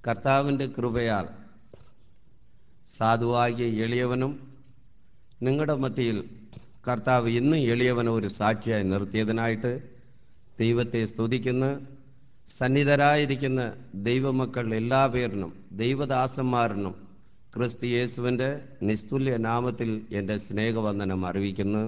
കർത്താവിൻ്റെ കൃപയാൽ സാധുവാകിയ എളിയവനും നിങ്ങളുടെ മധ്യയിൽ കർത്താവ് ഇന്നും എളിയവനെ ഒരു സാക്ഷിയായി നിർത്തിയതിനായിട്ട് ദൈവത്തെ സ്തുതിക്കുന്ന സന്നിധരായിരിക്കുന്ന ദൈവമക്കൾ എല്ലാ പേരിനും ദൈവദാസന്മാരിനും ക്രിസ്തു യേശുവിൻ്റെ നിസ്തുല്യ നാമത്തിൽ എൻ്റെ സ്നേഹവന്ദനം അറിയിക്കുന്നു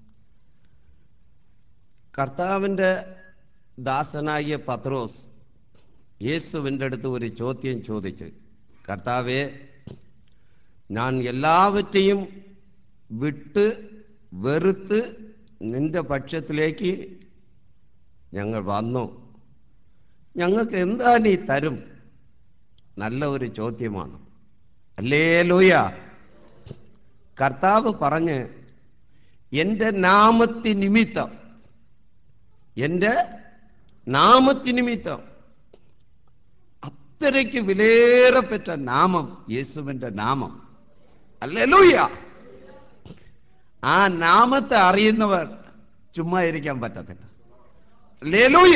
കർത്താവിൻ്റെ ദാസനായ പത്രോസ് യേശുവിൻ്റെ അടുത്ത് ഒരു ചോദ്യം ചോദിച്ച് കർത്താവെ ഞാൻ എല്ലാവറ്റെയും വിട്ട് വെറുത്ത് നിന്റെ പക്ഷത്തിലേക്ക് ഞങ്ങൾ വന്നു ഞങ്ങൾക്ക് എന്താ നീ തരും നല്ല ഒരു ചോദ്യമാണ് അല്ലേ ലൂയ കർത്താവ് പറഞ്ഞ് എൻ്റെ നാമത്തി നിമിത്തം എൻ്റെ നാമത്തി നിമിത്തം അത്രയ്ക്ക് വിലേറപ്പെട്ട നാമം യേശുവിൻ്റെ നാമം അല്ലേ ലൂയ ആ നാമത്തെ അറിയുന്നവർ ചുമ്മാ ഇരിക്കാൻ പറ്റത്തില്ല ലേലൂയ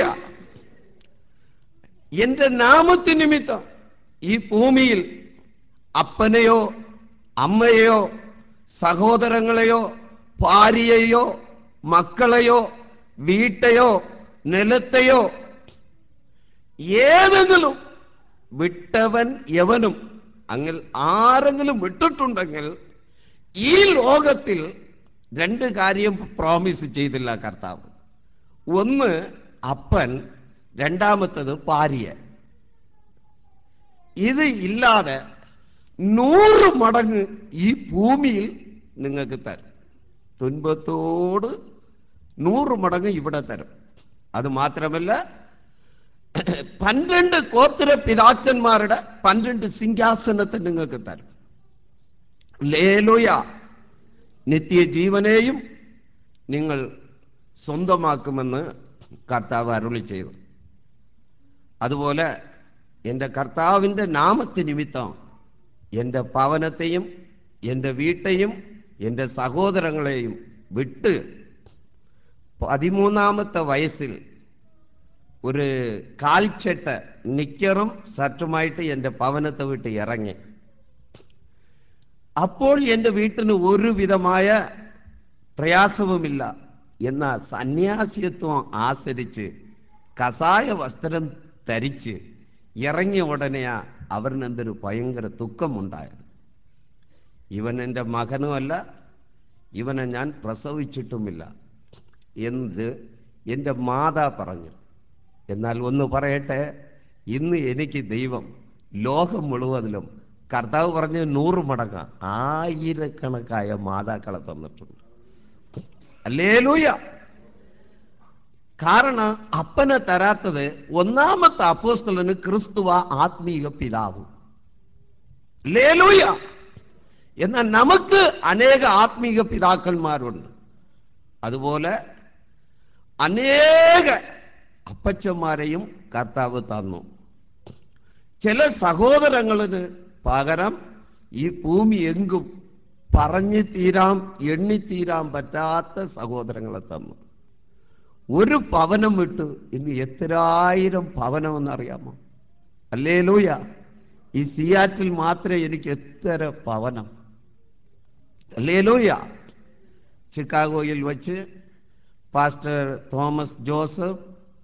എന്റെ നാമത്തി നിമിത്തം ഈ ഭൂമിയിൽ അപ്പനെയോ അമ്മയെയോ സഹോദരങ്ങളെയോ ഭാര്യയെയോ മക്കളെയോ വീട്ടെയോ നിലത്തെയോ ഏതെങ്കിലും വിട്ടവൻ യവനും അങ്ങിൽ ആരെങ്കിലും വിട്ടിട്ടുണ്ടെങ്കിൽ ഈ ലോകത്തിൽ രണ്ട് കാര്യം പ്രോമിസ് ചെയ്തില്ല കർത്താവ് ഒന്ന് അപ്പൻ രണ്ടാമത്തത് ഭാര്യ ഇത് ഇല്ലാതെ നൂറ് മടങ്ങ് ഈ ഭൂമിയിൽ നിങ്ങൾക്ക് തരും തുൻപത്തോട് നൂറ് മടങ്ങ് ഇവിടെ തരും അത് മാത്രമല്ല പന്ത്രണ്ട് ഗോത്ര പിതാക്കന്മാരുടെ പന്ത്രണ്ട് സിംഹാസനത്തെ നിങ്ങൾക്ക് തരും ലേലോയ നിത്യജീവനെയും നിങ്ങൾ സ്വന്തമാക്കുമെന്ന് കർത്താവ് അരുളി ചെയ്തു അതുപോലെ എൻ്റെ കർത്താവിൻ്റെ നാമത്തി നിമിത്തം എൻ്റെ ഭവനത്തെയും എൻ്റെ വീട്ടെയും എൻ്റെ സഹോദരങ്ങളെയും വിട്ട് പതിമൂന്നാമത്തെ വയസ്സിൽ ഒരു കാൽച്ചെട്ട് നിക്കറും ഷർട്ടുമായിട്ട് എൻ്റെ ഭവനത്തെ വിട്ട് ഇറങ്ങി അപ്പോൾ എൻ്റെ വീട്ടിന് ഒരു വിധമായ പ്രയാസവുമില്ല എന്ന സന്യാസിത്വം ആസരിച്ച് കസായ വസ്ത്രം ധരിച്ച് ഇറങ്ങിയ ഉടനെയാ അവരിന് എന്തൊരു ഭയങ്കര ദുഃഖമുണ്ടായത് ഇവൻ എൻ്റെ മകനുമല്ല ഇവനെ ഞാൻ പ്രസവിച്ചിട്ടുമില്ല എന്ത് എൻ്റെ മാതാ പറഞ്ഞു എന്നാൽ ഒന്ന് പറയട്ടെ ഇന്ന് എനിക്ക് ദൈവം ലോകം മുഴുവതിലും കർത്താവ് പറഞ്ഞ് നൂറ് മടങ്ങ ആയിരക്കണക്കായ മാതാക്കളെ തന്നിട്ടുണ്ട് അല്ലേലൂയ കാരണം അപ്പനെ തരാത്തത് ഒന്നാമത്തെ അപ്പോസ്തലന് ക്രിസ്തുവ ആത്മീക പിതാവ് ലേലൂയ എന്നാൽ നമുക്ക് അനേക ആത്മീക പിതാക്കന്മാരുണ്ട് അതുപോലെ അനേക അപ്പച്ചന്മാരെയും കർത്താവ് തന്നു ചില സഹോദരങ്ങളിന് പകരം ഈ ഭൂമി എങ്കും പറഞ്ഞു തീരാം എണ്ണിത്തീരാൻ പറ്റാത്ത സഹോദരങ്ങളെ തന്നു ഒരു ഭവനം വിട്ട് ഇന്ന് എത്രായിരം ഭവനമെന്നറിയാമോ അല്ലേ ലൂയ ഈ സിയാറ്റിൽ മാത്രമേ എനിക്ക് എത്ര ഭവനം അല്ലേ ലൂയ ചിക്കാഗോയിൽ വച്ച് പാസ്റ്റർ തോമസ് ജോസഫ്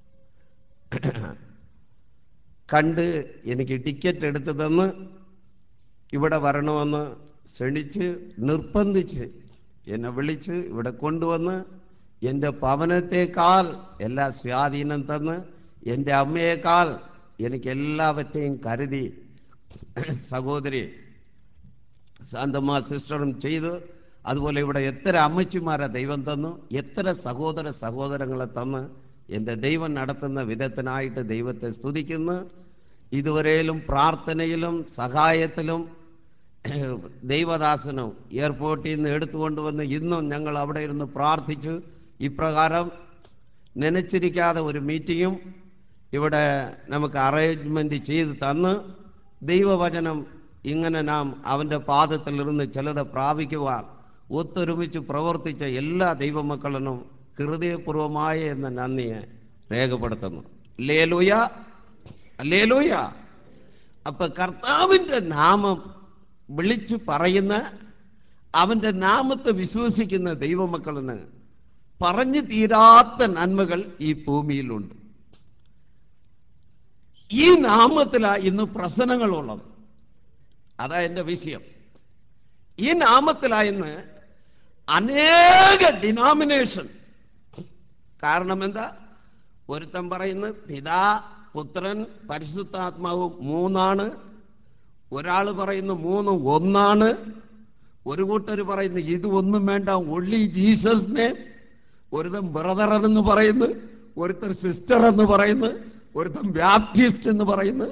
കണ്ട് എനിക്ക് ടിക്കറ്റ് എടുത്തു തന്ന് ഇവിടെ വരണമെന്ന് ക്ഷണിച്ച് നിർബന്ധിച്ച് എന്നെ വിളിച്ച് ഇവിടെ കൊണ്ടുവന്ന് എൻ്റെ ഭവനത്തേക്കാൾ എല്ലാ സ്വാധീനം തന്ന് എൻ്റെ അമ്മയേക്കാൾ എനിക്ക് എല്ലാവറ്റെയും കരുതി സഹോദരി ശാന്തമ്മ സിസ്റ്ററും ചെയ്തു അതുപോലെ ഇവിടെ എത്ര അമ്മച്ചിമാരെ ദൈവം തന്നു എത്ര സഹോദര സഹോദരങ്ങളെ തന്ന് എൻ്റെ ദൈവം നടത്തുന്ന വിധത്തിനായിട്ട് ദൈവത്തെ സ്തുതിക്കുന്നു ഇതുവരെയിലും പ്രാർത്ഥനയിലും സഹായത്തിലും ദൈവദാസനും എയർപോർട്ടിൽ നിന്ന് എടുത്തുകൊണ്ടുവന്ന് ഇന്നും ഞങ്ങൾ അവിടെ ഇരുന്ന് പ്രാർത്ഥിച്ചു ഇപ്രകാരം നനച്ചിരിക്കാതെ ഒരു മീറ്റിങ്ങും ഇവിടെ നമുക്ക് അറേഞ്ച്മെന്റ് ചെയ്ത് തന്ന് ദൈവവചനം ഇങ്ങനെ നാം അവൻ്റെ പാദത്തിലിരുന്ന് ചിലത് പ്രാപിക്കുവാൻ ഒത്തൊരുമിച്ച് പ്രവർത്തിച്ച എല്ലാ ദൈവമക്കളിനും ഹൃദയപൂർവമായ എന്ന നന്ദിയെ രേഖപ്പെടുത്തുന്നു ലേലൂയ ലേലൂയ അപ്പൊ കർത്താവിന്റെ നാമം വിളിച്ചു പറയുന്ന അവന്റെ നാമത്തെ വിശ്വസിക്കുന്ന ദൈവമക്കളിന് പറഞ്ഞു തീരാത്ത നന്മകൾ ഈ ഭൂമിയിലുണ്ട് ഈ നാമത്തിലാ ഇന്ന് പ്രശ്നങ്ങളുള്ളത് അതാ എൻ്റെ വിഷയം ഈ നാമത്തിലാ ഇന്ന് അനേക ഡിനോമിനേഷൻ കാരണം എന്താ ഒരുത്തൻ പറയുന്നത് പിതാ പുത്രൻ പരിശുദ്ധാത്മാവ് മൂന്നാണ് ഒരാൾ പറയുന്നു മൂന്നും ഒന്നാണ് ഒരു കൂട്ടർ പറയുന്നു ഇത് ഒന്നും വേണ്ട ഒള്ളി ജീസസിനെ ഒരുത്തൻ ബ്രദർ എന്ന് പറയുന്നു ഒരുത്തൻ സിസ്റ്റർ എന്ന് പറയുന്നു ഒരുത്തൻ ബാപ്റ്റിസ്റ്റ് എന്ന് പറയുന്നു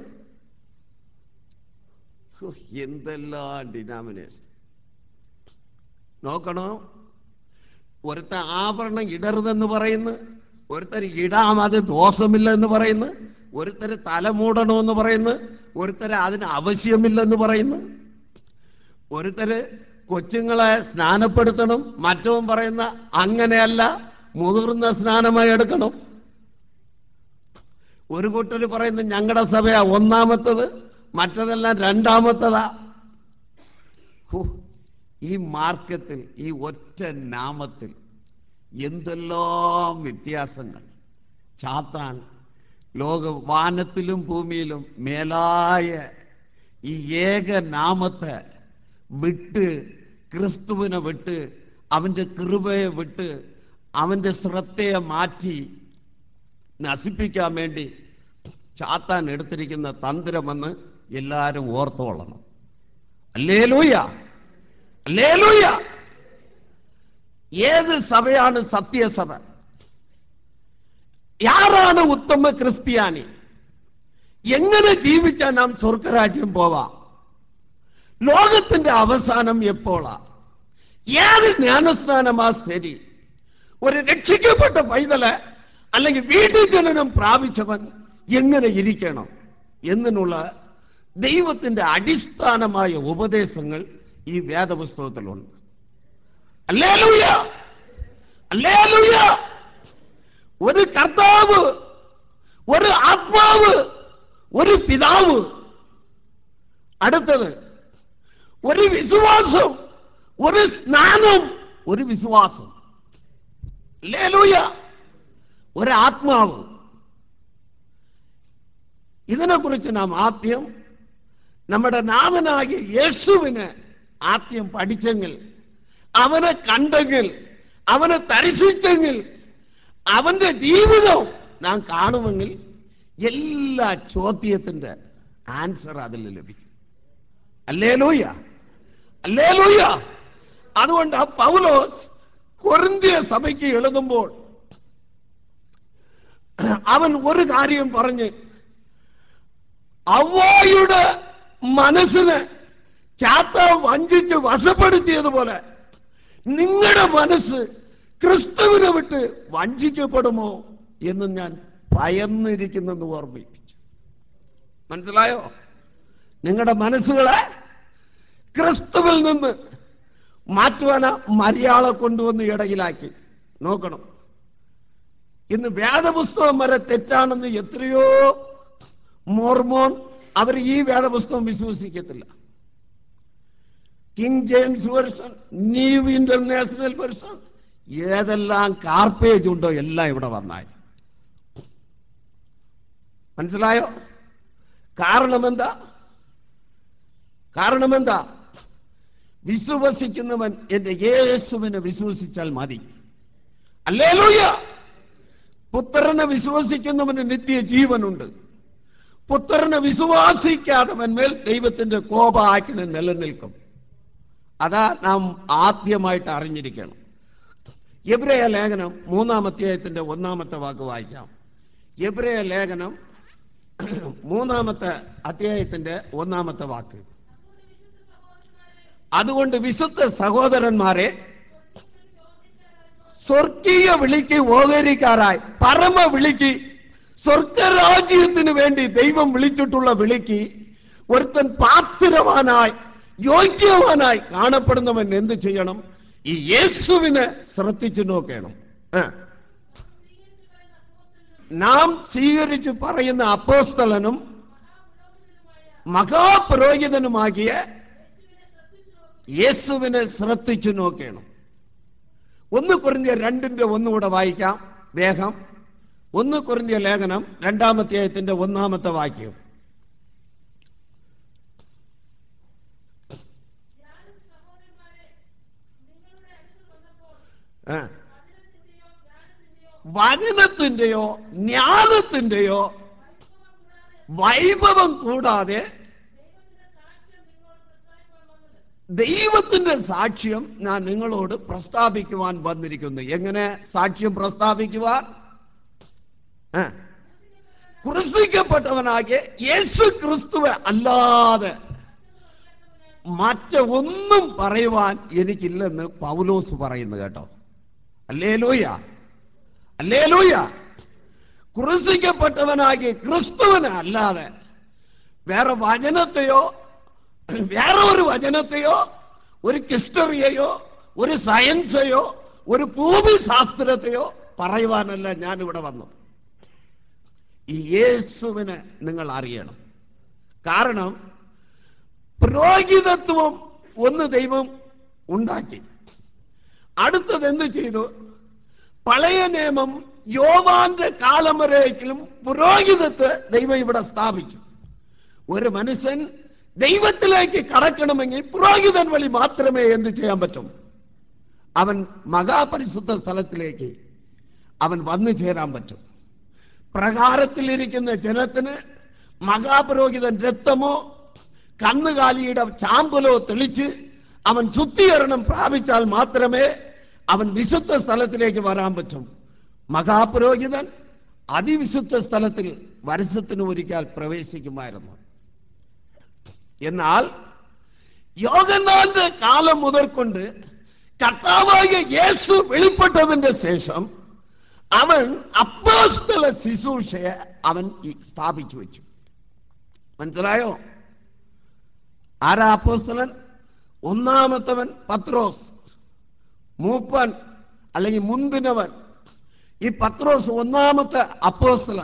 ഹോ, എന്തെല്ലാം ഡിനാമിനേഷൻ നോക്കണോ ഒരുത്തൻ ആഭരണം ഇടരുതെന്ന് പറയുന്നു ഒരുത്തർ ഇടാം അത് ദോഷമില്ല എന്ന് പറയുന്നു ഒരുത്തര് തല മൂടണമെന്ന് പറയുന്നു ഒരുത്തര് അതിന് ആവശ്യമില്ലെന്ന് പറയുന്നു ഒരുത്തര് കൊച്ചുങ്ങളെ സ്നാനപ്പെടുത്തണം മറ്റവൻ പറയുന്ന അങ്ങനെയല്ല മുതിർന്ന സ്നാനമായി എടുക്കണം ഒരു കൂട്ടർ പറയുന്നു ഞങ്ങളുടെ സഭയാ ഒന്നാമത്തത് മറ്റതെല്ലാം രണ്ടാമത്തതാ ഹോ, ഈ മാർക്കത്തിൽ ഈ ഒറ്റ നാമത്തിൽ എന്തെല്ലാം വ്യത്യാസങ്ങൾ ചാത്താൻ ലോക വാനത്തിലും ഭൂമിയിലും മേലായ ഈ ഏക നാമത്തെ വിട്ട് ക്രിസ്തുവിനെ വിട്ട് അവൻ്റെ കൃപയെ വിട്ട് അവൻ്റെ ശ്രദ്ധയെ മാറ്റി നശിപ്പിക്കാൻ വേണ്ടി ചാത്താൻ എടുത്തിരിക്കുന്ന തന്ത്രമെന്ന് എല്ലാവരും ഓർത്തോളണം അല്ലേലൂയ അല്ലേലൂയ ഏത് സഭയാണ് സത്യസഭ ആരാണ് ഉത്തമ ക്രിസ്ത്യാനി എങ്ങനെ ജീവിച്ചാൽ നാം സ്വർഗരാജ്യം പോവാം ലോകത്തിന്റെ അവസാനം എപ്പോഴാ ഏത് ജ്ഞാനസ്നാനമാ ശരി ഒരു രക്ഷിക്കപ്പെട്ട പൈതല് അല്ലെങ്കിൽ വീട്ടിൽ ജനനം പ്രാപിച്ചവൻ എങ്ങനെ ഇരിക്കണം എന്നുള്ള ദൈവത്തിന്റെ അടിസ്ഥാനമായ ഉപദേശങ്ങൾ ഈ വേദപുസ്തകത്തിലുണ്ട് അല്ലേലൂയ അല്ലേലൂയ ഒരു കർത്താവ് ഒരു ആത്മാവ് ഒരു പിതാവ് അടുത്തത് ഒരു വിശ്വാസം ഒരു സ്നാനം ഒരു വിശ്വാസം അല്ലേലൂയ ഒരു ആത്മാവ് ഇതിനെക്കുറിച്ച് നാം ആദ്യം നമ്മുടെ നാഥനാകിയ യേശുവിന് ആദ്യം പഠിച്ചെങ്കിൽ അവനെ കണ്ടെങ്കിൽ അവനെ ദർശിച്ചെങ്കിൽ അവന്റെ ജീവിതം നാം കാണുമെങ്കിൽ എല്ലാ ചോദ്യത്തിന്റെ ആൻസർ അതിൽ ലഭിക്കും അല്ലേ ലൂയ അല്ലേ ലൂയ അതുകൊണ്ട് ആ പൗലോസ് കൊറിന്തിയ സഭയ്ക്ക് എഴുതുമ്പോൾ അവൻ ഒരു കാര്യം പറഞ്ഞ് അവ്വായുടെ മനസ്സിന് ചാത്ത വഞ്ചിച്ച് വശപ്പെടുത്തിയതുപോലെ നിങ്ങളുടെ മനസ്സ് ക്രിസ്തുവിനെ വിട്ട് വഞ്ചിക്കപ്പെടുമോ എന്ന് ഞാൻ ഭയന്നിരിക്കുന്നെന്ന് ഓർമ്മിപ്പിച്ചു മനസ്സിലായോ നിങ്ങളുടെ മനസ്സുകളെ ക്രിസ്തുവിൽ നിന്ന് മാറ്റുവാന മര്യാളെ കൊണ്ടുവന്ന് ഇടയിലാക്കി നോക്കണം ഇന്ന് വേദപുസ്തകം വരെ തെറ്റാണെന്ന് എത്രയോ മോർമോൻ അവർ ഈ വേദപുസ്തകം വിശ്വസിക്കത്തില്ല King James version new international version ഏതെല്ലാം കാർപ്പേജ് ഉണ്ടോ എല്ലാം ഇവിടെ വന്നായി മനസ്സിലായോ കാരണം എന്താ കാരണം എന്താ വിശ്വസിക്കുന്നവൻ എന്റെ യേശുവിനെ വിശ്വസിച്ചാൽ മതി അല്ലേലൂയ പുത്രനെ വിശ്വസിക്കുന്നവന് നിത്യ ജീവനുണ്ട് പുത്രനെ വിശ്വാസിക്കാത്തവൻ മേൽ ദൈവത്തിന്റെ കോപാക്കിന് നിലനിൽക്കും അതാ നാം ആദ്യമായിട്ട് അറിഞ്ഞിരിക്കണം എബ്രയ ലേഖനം മൂന്നാം അധ്യായത്തിന്റെ ഒന്നാമത്തെ വാക്ക് വായിക്കാം എബ്രയ ലേഖനം മൂന്നാമത്തെ അധ്യായത്തിന്റെ ഒന്നാമത്തെ വാക്ക് അതുകൊണ്ട് വിശുദ്ധ സഹോദരന്മാരെ സ്വർഗീയ വിളിക്ക് ഓഹരിക്കാരായി പരമ വിളിക്ക് സ്വർഗരാജ്യത്തിന് വേണ്ടി ദൈവം വിളിച്ചിട്ടുള്ള വിളിക്ക് ഒരുത്തൻ പാത്തിരവാനായി യോഗ്യവാനായി കാണപ്പെടുന്നവൻ എന്ത് ചെയ്യണം ഈ യേശുവിനെ ശ്രദ്ധിച്ചു നോക്കണം ആ. നാം സ്വീകരിച്ച് പറയുന്ന അപ്പോസ്തലനും മഹാപുരോഹിതനുമാകിയ യേശുവിനെ ശ്രദ്ധിച്ചു നോക്കണം ഒന്ന് കുറിഞ്ഞ രണ്ടിന്റെ ഒന്നുകൂടെ വായിക്കാം വേഗം ഒന്ന് കുറിഞ്ഞ ലേഖനം രണ്ടാമത്തെ അധ്യായത്തിന്റെ ഒന്നാമത്തെ വാക്യം ഞാനും സഹോദരന്മാരെ നിങ്ങളുടെ അടുത്ത് വന്നപ്പോൾ ആ. വചനത്തിന്റെയോ ജ്ഞാനത്തിന്റെയോ വചനത്തിന്റെയോ ജ്ഞാനത്തിന്റെയോ വൈഭവം കൂടാതെ വൈഭവം കൂടാതെ ദൈവത്തിന്റെ സാക്ഷ്യം നിങ്ങളോട് പ്രസ്താവിക്കാൻ വന്നത് ദൈവത്തിന്റെ സാക്ഷ്യം ഞാൻ നിങ്ങളോട് പ്രസ്താവിക്കുവാൻ വന്നിരിക്കുന്നു എങ്ങനെ സാക്ഷ്യം പ്രസ്താവിക്കുവാൻ ആ. ക്രൂശിക്കപ്പെട്ടവനാകിയ യേശു ക്രിസ്തുവെ അല്ലാതെ മറ്റൊന്നും പറയുവാൻ എനിക്കില്ലെന്ന് പൗലോസ് പറയുന്നു കേട്ടോ അല്ലേ ലൂയ അല്ലേ ലൂയ ക്രൂശിക്കപ്പെട്ടവനാകിയ ക്രിസ്തുവിനെ അല്ലാതെ വേറെ വചനത്തെയോ വേറെ ഒരു വചനത്തെയോ ഒരു ഹിസ്റ്ററിയെയോ ഒരു സയൻസെയോ ഒരു ഭൂമിശാസ്ത്രത്തെയോ പറയുവാനല്ല ഞാൻ ഇവിടെ വന്നത് ഈ യേശുവിനെ നിങ്ങൾ അറിയണം കാരണം പുരോഹിതത്വം ഒന്ന് ദൈവം ഉണ്ടാക്കി അടുത്തത് എന്ത് ചെയ്തു പഴയ നിയമം യോവാന്റെ കാലം വരേക്കും പുരോഹിതത്തെ ദൈവം ഇവിടെ സ്ഥാപിച്ചു ഒരു മനുഷ്യൻ ദൈവത്തിലേക്ക് കടക്കണമെങ്കിൽ പുരോഹിതൻ വഴി മാത്രമേ എന്ത് ചെയ്യാൻ പറ്റും അവൻ മഹാപരിശുദ്ധ സ്ഥലത്തിലേക്ക് അവൻ വന്നു ചേരാൻ പറ്റും പ്രകാരത്തിലിരിക്കുന്ന ജനത്തിന് മഹാപുരോഹിതൻ രക്തമോ കന്നുകാലിയുടെ ചാമ്പലോ തെളിച്ച് അവൻ ശുദ്ധീകരണം പ്രാപിച്ചാൽ മാത്രമേ അവൻ വിശുദ്ധ സ്ഥലത്തിലേക്ക് വരാൻ പറ്റും മഹാപുരോഹിതൻ അതിവിശുദ്ധ സ്ഥലത്തിൽ വരസത്തിന് ഒരിക്കൽ പ്രവേശിക്കുമായിരുന്നു എന്നാൽ യോഗനാന്റെ കാലം മുതൽക്കൊണ്ട് കർത്താവായ യേശു വെളിപ്പെട്ടതിന്റെ ശേഷം അവൻ അപ്പോസ്തല ശുശ്രൂഷയെ അവൻ ഈ സ്ഥാപിച്ചു വെച്ചു മനസ്സിലായോ ആരാ അപ്പോസ്തലൻ ഒന്നാമത്തവൻ പത്രോസ് മൂപ്പൻ അല്ലെങ്കിൽ മുന്തിനവൻ ഈ പത്രോസ് ഒന്നാമത്തെ അപ്പോസ്തലൻ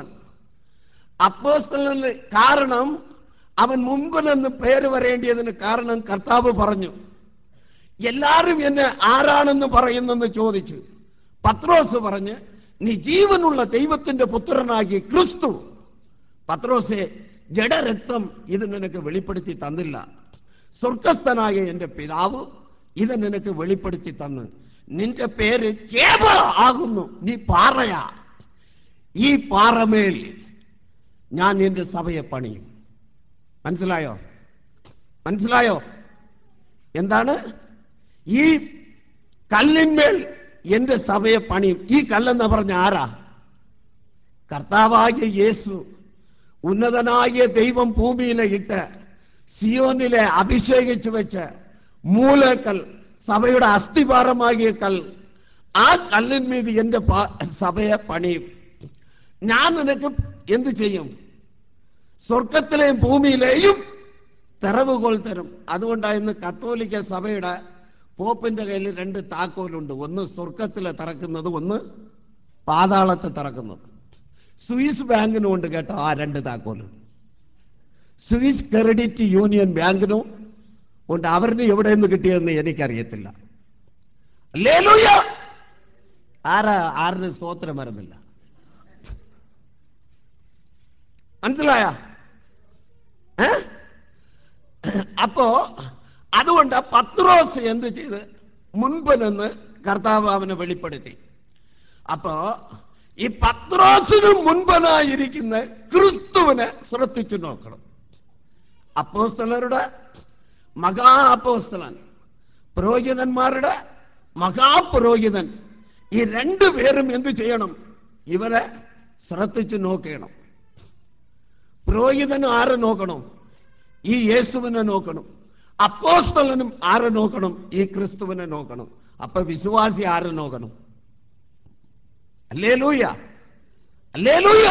അപ്പോസ്തലന് കാരണം അവൻ മുമ്പിലെന്ന് പേര് വരേണ്ടിയതിന് കാരണം കർത്താവ് പറഞ്ഞു എല്ലാരും എന്നെ ആരാണെന്ന് പറയുന്നെന്ന് ചോദിച്ചു പത്രോസ് പറഞ്ഞ് നീ ജീവനുള്ള ദൈവത്തിന്റെ പുത്രനാകിയ ക്രിസ്തു പത്രോസെ ജഡരക്തം ഇത് നിനക്ക് വെളിപ്പെടുത്തി തന്നില്ല സ്വർഗസ്ഥനായ എൻ്റെ പിതാവ് ഇത് നിനക്ക് വെളിപ്പെടുത്തി തന്നു നിന്റെ പേര് കേബ ആകുന്നു നീ പാറയാ ഈ പാറമേൽ ഞാൻ എൻ്റെ സഭയെ പണിയും മനസ്സിലായോ മനസ്സിലായോ എന്താണ് ഈ കല്ലിന്മേൽ എന്റെ സഭയെ പണിയും ഈ കല്ലെന്ന് പറഞ്ഞ ആരാ കർത്താവായ യേസു ഉന്നതനായ ദൈവം ഭൂമിയിലെ ഇട്ട് സിയോനിലെ അഭിഷേകിച്ചു വെച്ച് മൂലക്കൽ സഭയുടെ അസ്ഥിഭാരമാകിയ കൽ ആ കല്ലിന്മീത് എന്റെ പാ- സഭയെ പണിയും ഞാൻ നിനക്ക് എന്ത് ചെയ്യും സ്വർഗത്തിലെയും ഭൂമിയിലെയും തെറവുകോൾ തരും അതുകൊണ്ടാണ് ഇന്ന് കത്തോലിക്ക സഭയുടെ പോപ്പിന്റെ കയ്യിൽ രണ്ട് താക്കോലുണ്ട് ഒന്ന് സ്വർഗത്തിലെ തിറക്കുന്നത് ഒന്ന് പാതാളത്തെ തിറക്കുന്നത് സ്വിസ് ബാങ്കിനും ഉണ്ട് കേട്ടോ ആ രണ്ട് താക്കോല് സ്വിസ് ക്രെഡിറ്റ് യൂണിയൻ ബാങ്കിനും ഉണ്ട് അവരിന് എവിടെ നിന്ന് കിട്ടിയതെന്ന് എനിക്കറിയത്തില്ല ലേലൂയ ആരാ ആരിന് സ്വോത്രം വരുന്നില്ല മനസ്സിലായ ഏ അപ്പോ അതുകൊണ്ട് പത്രോസ് എന്ത് ചെയ്ത് മുൻപ് നിന്ന് കർത്താവ് അവനെ വെളിപ്പെടുത്തി അപ്പോ ഈ പത്രോസിന് മുൻപനായിരിക്കുന്ന ക്രിസ്തുവിനെ ശ്രദ്ധിച്ചു നോക്കണം അപ്പോസ്തലരുടെ മഹാ അപ്പോസ്തലൻ പുരോഹിതന്മാരുടെ മഹാപുരോഹിതൻ ഈ രണ്ടു പേരും എന്ത് ചെയ്യണം ഇവരെ ശ്രദ്ധിച്ചു നോക്കണം പുരോഹിതനും ആരെ നോക്കണം ഈ യേശുവിനെ നോക്കണം അപ്പോസ്തലനും ആരെ നോക്കണം ഈ ക്രിസ്തുവിനെ നോക്കണം അപ്പൊ വിശ്വാസി ആരെ നോക്കണം അല്ലേ ലൂയ അല്ലേ ലൂയ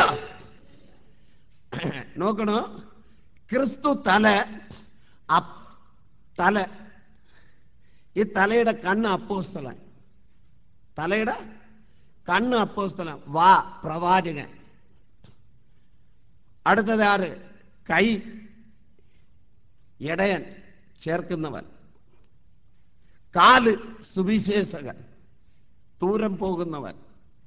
നോക്കണോ ക്രിസ്തു തല അപ്- തല ഈ തലയുടെ കണ്ണ് അപ്പോസ്തലൻ തലയുടെ കണ്ണ് അപ്പോസ്തലൻ വാ പ്രവാചകൻ അടുത്തത് ആര് കൈ ഇടയൻ ചേർക്കുന്നവൻ കാല് സുവിശേഷകൻ ദൂരം പോകുന്നവൻ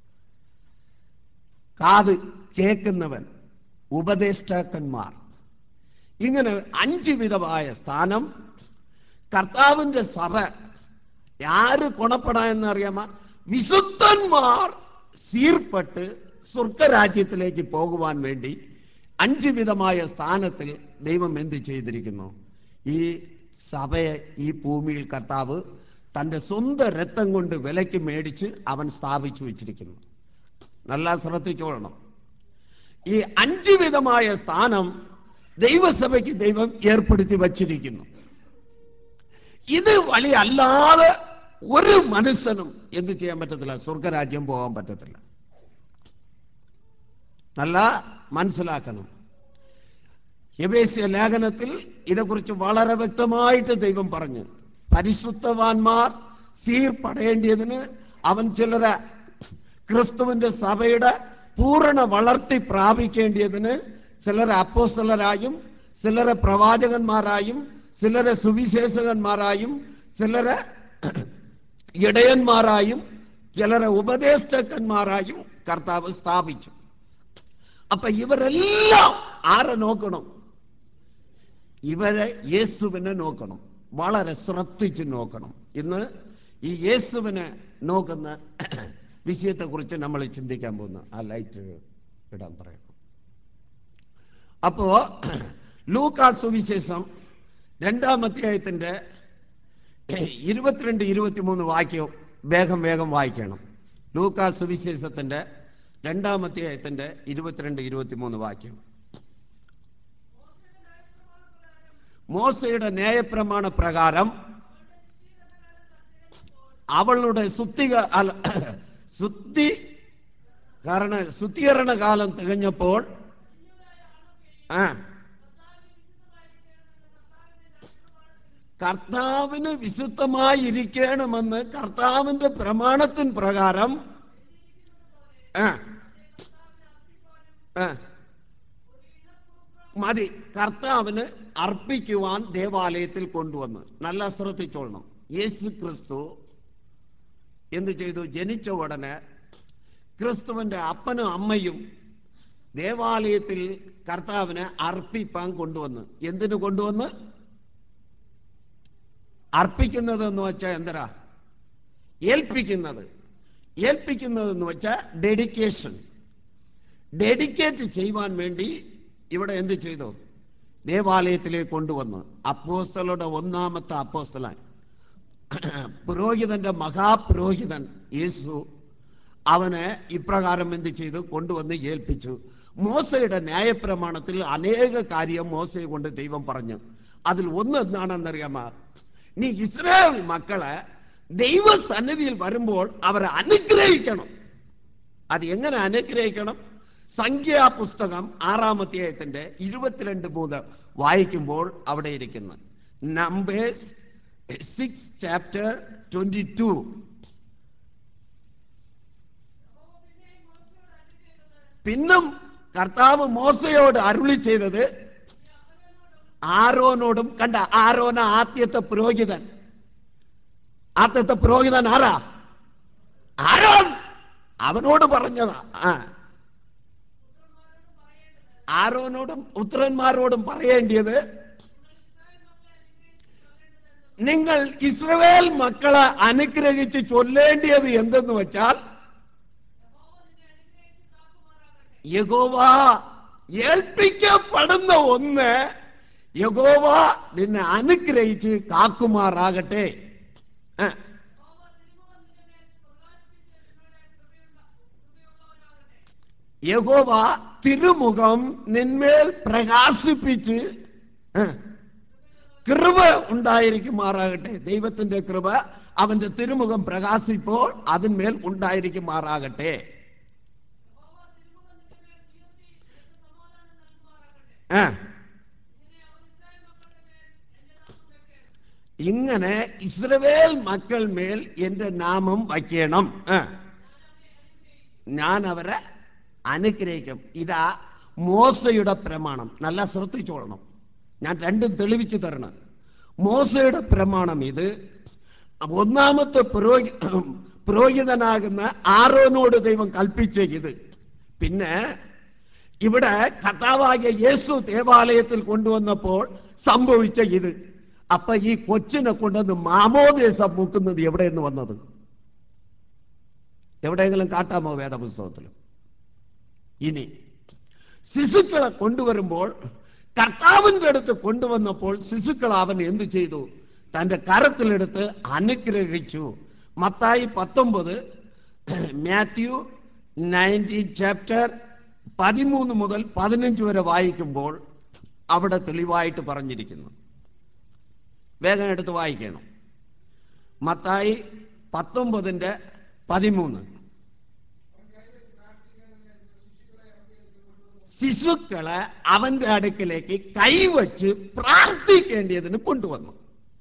കാത് കേൾക്കുന്നവൻ ഉപദേഷ്ടാക്കന്മാർ ഇങ്ങനെ അഞ്ച് വിധമായ സ്ഥാനം കർത്താവിന്റെ സഭ ആര് ഗുണപ്പെടാ എന്നറിയാമ വിശുദ്ധന്മാർ സീർപ്പെട്ട് സ്വർഗരാജ്യത്തിലേക്ക് പോകുവാൻ വേണ്ടി അഞ്ച് വിധമായ സ്ഥാനത്തിൽ ദൈവം എന്ത് ചെയ്തിരിക്കുന്നു ഈ സഭയെ ഈ ഭൂമിയിൽ കർത്താവ് തൻ്റെ സ്വന്തം രക്തം കൊണ്ട് വിലയ്ക്ക് മേടിച്ച് അവൻ സ്ഥാപിച്ചു വെച്ചിരിക്കുന്നു നല്ല ശ്രദ്ധിച്ചോളണം ഈ അഞ്ച് വിധമായ സ്ഥാനം ദൈവസഭയ്ക്ക് ദൈവം ഏർപ്പെടുത്തി വച്ചിരിക്കുന്നു ഇത് വഴി അല്ലാതെ ഒരു മനുഷ്യനും എന്ത് ചെയ്യാൻ പറ്റത്തില്ല സ്വർഗരാജ്യം പോകാൻ പറ്റത്തില്ല നല്ല മനസ്സിലാക്കണം എബേസ്യ ലേഖനത്തിൽ ഇതേക്കുറിച്ച് വളരെ വ്യക്തമായിട്ട് ദൈവം പറഞ്ഞു പരിശുദ്ധവാന്മാർ സീർപ്പടയേണ്ടിയതിന് അവൻ ചിലരെ ക്രിസ്തുവിന്റെ സഭയുടെ പൂർണ്ണ വളർത്തി പ്രാപിക്കേണ്ടിയതിന് ചിലരെ അപ്പോസ്തലരായും ചിലരെ പ്രവാചകന്മാരായും ചിലരെ സുവിശേഷകന്മാരായും ചിലരെ ഇടയന്മാരായും ചിലരെ ഉപദേഷ്ടക്കന്മാരായും കർത്താവ് സ്ഥാപിച്ചു അപ്പൊ ഇവരെല്ലാം ആരെ നോക്കണം ഇവരെ യേശുവിനെ നോക്കണം വളരെ ശ്രദ്ധിച്ച് നോക്കണം ഇന്ന് ഈ യേശുവിനെ നോക്കുന്ന വിഷയത്തെ കുറിച്ച് നമ്മൾ ചിന്തിക്കാൻ പോകുന്നു ആ ലൈറ്റ് ഇടാൻ പറയണം അപ്പോ ലൂക്കാ സുവിശേഷം രണ്ടാം അധ്യായത്തിന്റെ ഇരുപത്തിരണ്ട് ഇരുപത്തിമൂന്ന് വാക്യം വേഗം വേഗം വായിക്കണം ലൂക്കാ സുവിശേഷത്തിന്റെ രണ്ടാം അധ്യായത്തിന്റെ ഇരുപത്തിരണ്ട് ഇരുപത്തിമൂന്ന് വാക്യം മോശയുടെ ന്യായപ്രമാണ പ്രകാരം അവളുടെ ശുദ്ധിക അല്ല, ശുദ്ധി കാരണം ശുദ്ധീകരണ കാലം തികഞ്ഞപ്പോൾ ആ കർത്താവിന് വിശുദ്ധമായി ഇരിക്കണമെന്ന് കർത്താവിന്റെ പ്രമാണത്തിൻ പ്രകാരം ആ ആ മതി കർത്താവിന് അർപ്പിക്കുവാൻ ദേവാലയത്തിൽ കൊണ്ടുവന്ന് നല്ല ശ്രദ്ധിച്ചോളണം യേശു ക്രിസ്തു എന്ത് ചെയ്തു ജനിച്ച ഉടനെ ക്രിസ്തുവിന്റെ അപ്പനും അമ്മയും ദേവാലയത്തിൽ കർത്താവിനെ അർപ്പിപ്പാൻ കൊണ്ടുവന്ന് എന്തിനു കൊണ്ടുവന്ന് അർപ്പിക്കുന്നത് എന്ന് വെച്ചാൽ എന്തരാ ഏൽപ്പിക്കുന്നത് ഏൽപ്പിക്കുന്നത് എന്ന് വെച്ചാൽ ഡെഡിക്കേഷൻ ഡെഡിക്കേറ്റ് ചെയ്യുവാൻ വേണ്ടി ഇവിടെ എന്ത് ചെയ്തു ദേവാലയത്തിലേക്ക് കൊണ്ടുവന്നു അപ്പോസ്തലയുടെ ഒന്നാമത്തെ അപ്പോസ്തലൻ പുരോഹിതന്റെ മഹാപുരോഹിതൻ യേശു അവനെ ഇപ്രകാരം എന്ത് ചെയ്തു കൊണ്ടുവന്ന് ഏൽപ്പിച്ചു മോശയുടെ ന്യായപ്രമാണത്തിൽ അനേക കാര്യം മോശയെ കൊണ്ട് ദൈവം പറഞ്ഞു അതിൽ ഒന്ന് എന്താണെന്നറിയാമോ നീ ഇസ്രായേൽ മക്കളെ ദൈവസന്നിധിയിൽ വരുമ്പോൾ അവരെ അനുഗ്രഹിക്കണം അത് എങ്ങനെ അനുഗ്രഹിക്കണം സംഖ്യാ പുസ്തകം ആറാമധ്യായത്തിന്റെ ഇരുപത്തിരണ്ട് മൂന്ന് വായിക്കുമ്പോൾ അവിടെ ഇരിക്കുന്നു Numbers six chapter twenty two പിന്നും കർത്താവ് മോശയോട് അരുളി ചെയ്തത് ആരോനോടും കണ്ട ആരോന ആദ്യത്തെ പുരോഹിതൻ ആദ്യത്തെ പുരോഹിതൻ ആരാ ആരോൻ അവനോട് പറഞ്ഞതാ ആ ആരോനോടും പുത്രന്മാരോടും പറയേണ്ടിയത് നിങ്ങൾ ഇസ്രവേൽ മക്കളെ അനുഗ്രഹിച്ച് ചൊല്ലേണ്ടിയത് എന്തെന്ന് വെച്ചാൽ യഗോവ ഏൽപ്പിക്കപ്പെടുന്ന ഒന്ന് യഗോവ നിന്നെ അനുഗ്രഹിച്ച് കാക്കുമാറാകട്ടെ ആ. യഗോവ തിരുമുഖം നിന്മേൽ പ്രകാശിപ്പിച്ച് ആ, കൃപ ഉണ്ടായിരിക്കുമാറാകട്ടെ ദൈവത്തിന്റെ കൃപ അവന്റെ തിരുമുഖം പ്രകാശിപ്പോൾ അതിന്മേൽ ഉണ്ടായിരിക്കുമാറാകട്ടെ ആ ഇങ്ങനെ ഇസ്രവേൽ മക്കൾ മേൽ എന്റെ നാമം വയ്ക്കണം ആ. ഞാൻ അവരെ അനുഗ്രഹിക്കും ഇതാ മോശയുടെ പ്രമാണം നല്ല ശ്രദ്ധിച്ചോളണം ഞാൻ രണ്ടും തെളിവിച്ചു തരണം മോശയുടെ പ്രമാണം ഇത് ഒന്നാമത്തെ പുരോഹി പുരോഹിതനാകുന്ന ആരോനോട് ദൈവം കൽപ്പിച്ച ഇത് പിന്നെ ഇവിടെ കഥാവാകിയ യേശു ദേവാലയത്തിൽ കൊണ്ടുവന്നപ്പോൾ സംഭവിച്ച ഇത് അപ്പൊ ഈ കൊച്ചിനെ കൊണ്ടുവന്ന് മാമോദേശം മുക്കുന്നത് എവിടെയെന്ന് വന്നത് എവിടെയെങ്കിലും കാട്ടാമോ വേദപുസ്തകത്തിൽ ഇനി ശിശുക്കളെ കൊണ്ടുവരുമ്പോൾ കർത്താവിന്റെ അടുത്ത് കൊണ്ടുവന്നപ്പോൾ ശിശുക്കൾ അവൻ എന്തു ചെയ്തു തന്റെ കരത്തിലെടുത്ത് അനുഗ്രഹിച്ചു മത്തായി പത്തൊമ്പത് മാത്യു നയൻറ്റീൻ ചാപ്റ്റർ പതിമൂന്ന് മുതൽ പതിനഞ്ച് വരെ വായിക്കുമ്പോൾ അവിടെ തെളിവായിട്ട് പറഞ്ഞിരിക്കുന്നു വേഗം എടുത്ത് വായിക്കണം മത്തായി പത്തൊമ്പതിൻ്റെ പതിമൂന്ന് ശിശുക്കളെ അവന്റെ അടുക്കിലേക്ക് കൈവച്ച് പ്രാർത്ഥിക്കേണ്ടതിന് കൊണ്ടുവന്നു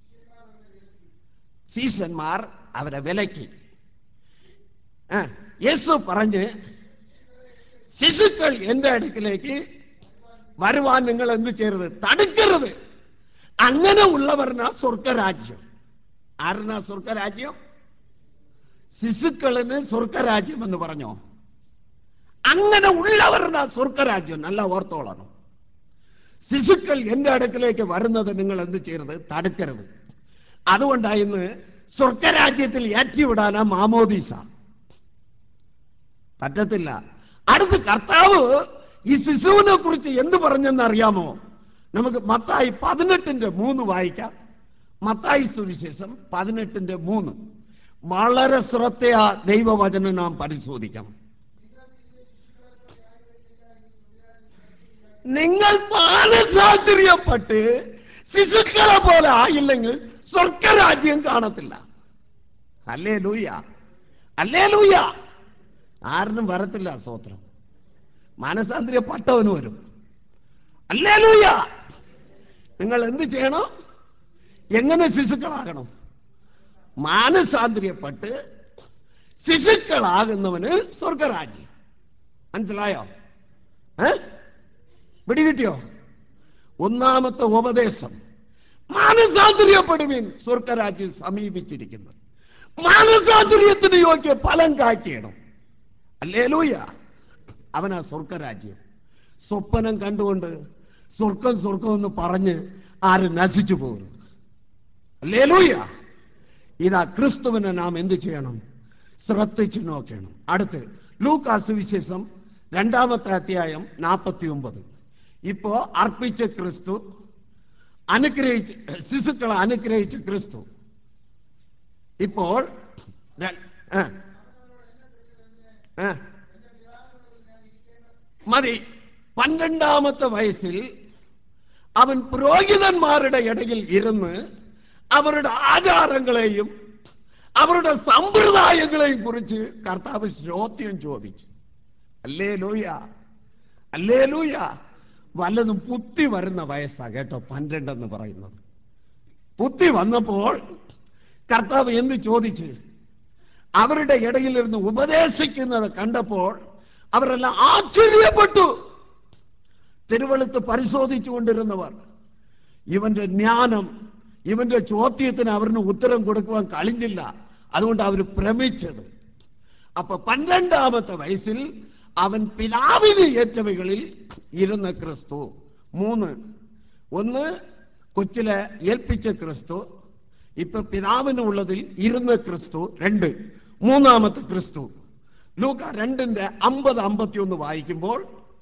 ശീശന്മാർ അവരെ വിലക്കി ആ, യേശു പറഞ്ഞ് ശിശുക്കൾ എന്റെ അടുക്കിലേക്ക് വരുവാൻ നിങ്ങൾ എന്ത് ചെയ്യരുത് തടുക്കരുത് അങ്ങനെ ഉള്ളവരനാ സ്വർഗരാജ്യം ആരനാ സ്വർഗരാജ്യം ശിശുക്കളിന് സ്വർഗരാജ്യം എന്ന് പറഞ്ഞോ അങ്ങനെ ഉള്ളവരുടെ സ്വർഗരാജ്യം നല്ല ഓർത്തോളണം ശിശുക്കൾ എന്റെ അടുക്കിലേക്ക് വരുന്നത് നിങ്ങൾ എന്ത് ചെയ്യരുത് തടുക്കരുത് അതുകൊണ്ടാ ഇന്ന് സ്വർഗരാജ്യത്തിൽ ഏറ്റിവിടാനാ മാമോദീസ പറ്റത്തില്ല അടുത്ത് കർത്താവ് ഈ ശിശുവിനെ കുറിച്ച് എന്ത് പറഞ്ഞെന്ന് അറിയാമോ നമുക്ക് മത്തായി പതിനെട്ടിന്റെ മൂന്ന് വായിക്കാം മത്തായി സുവിശേഷം പതിനെട്ടിന്റെ മൂന്ന് വളരെ ശ്രദ്ധയാ ദൈവവചനം നാം പരിശോധിക്കണം നിങ്ങൾ മാനസാന്തര്യപ്പെട്ട് ശിശുക്കളെ പോലെ ആയില്ലെങ്കിൽ സ്വർഗരാജ്യം കാണത്തില്ല അല്ലേ ലൂയ അല്ലേ ലൂയ ആരിനും വരത്തില്ല സ്തോത്രം മാനസാന്തര്യപ്പെട്ടവന് വരും അല്ലേ ലൂയ നിങ്ങൾ എന്ത് ചെയ്യണം എങ്ങനെ ശിശുക്കളാകണം മാനസാന്തര്യപ്പെട്ട് ശിശുക്കളാകുന്നവന് സ്വർഗരാജ്യം മനസ്സിലായോ ഏ പിടികിട്ടിയോ ഒന്നാമത്തെ ഉപദേശം മാനസാന്തര്യപ്പെടുവിൻ സ്വർഗരാജ്യം സമീപിച്ചിരിക്കുന്നത് മാനസാന്തര്യത്തിന് യോഗ്യ ഫലം കായ്ക്കണം അല്ലേ ലൂയ അവനാ സ്വർഗരാജ്യം സ്വപ്നം കണ്ടുകൊണ്ട് സ്വർഗം സ്വർഗം എന്ന് പറഞ്ഞ് ആരും നശിച്ചു പോകരുത് അല്ലേ ലൂയ ഇതാ ക്രിസ്തുവിനെ നാം എന്ത് ചെയ്യണം ശ്രദ്ധിച്ചു നോക്കണം അടുത്ത് ലൂക്കാസ് വിശേഷം രണ്ടാമത്തെ അധ്യായം നാൽപ്പത്തി ഒമ്പത് ഇപ്പോ അർപ്പിച്ച ക്രിസ്തു അനുഗ്രഹിച്ച് ശിശുക്കളെ അനുഗ്രഹിച്ച ക്രിസ്തു ഇപ്പോൾ ര- ആ. ആ. മതി പന്ത്രണ്ടാമത്തെ വയസ്സിൽ അവൻ പുരോഹിതന്മാരുടെ ഇടയിൽ ഇരുന്ന് അവരുടെ ആചാരങ്ങളെയും അവരുടെ സമ്പ്രദായങ്ങളെയും കുറിച്ച് കർത്താവ് ശ്രോത്യം ചോദിച്ചു അല്ലേ ലൂയ അല്ലേ ലൂയ വല്ലതും പുത്തി വരുന്ന വയസ്സാ കേട്ടോ പന്ത്രണ്ടെന്ന് പറയുന്നത് പുത്തി വന്നപ്പോൾ കർത്താവ് എന്ത് ചോദിച്ച് അവരുടെ ഇടയിലിരുന്ന് ഉപദേശിക്കുന്നത് കണ്ടപ്പോൾ അവരെല്ലാം ആശ്ചര്യപ്പെട്ടു തിരുവെളുത്ത് പരിശോധിച്ചു കൊണ്ടിരുന്നവർ ഇവന്റെ ജ്ഞാനം ഇവന്റെ ചോദ്യത്തിന് അവരിന് ഉത്തരം കൊടുക്കുവാൻ കഴിഞ്ഞില്ല അതുകൊണ്ട് അവർ ഭ്രമിച്ചത് അപ്പൊ പന്ത്രണ്ടാമത്തെ വയസ്സിൽ അവൻ പിതാവിന് ഏറ്റവകളിൽ ഇരുന്ന ക്രിസ്തു മൂന്ന് ഒന്ന് കൊച്ചിലെ ഏൽപ്പിച്ച ക്രിസ്തു ഇപ്പൊ പിതാവിന് ഉള്ളതിൽ ഇരുന്ന ക്രിസ്തു രണ്ട് മൂന്നാമത്തെ ക്രിസ്തു ലൂക്ക രണ്ടിന്റെ അമ്പത് അമ്പത്തി ഒന്ന് വായിക്കുമ്പോൾ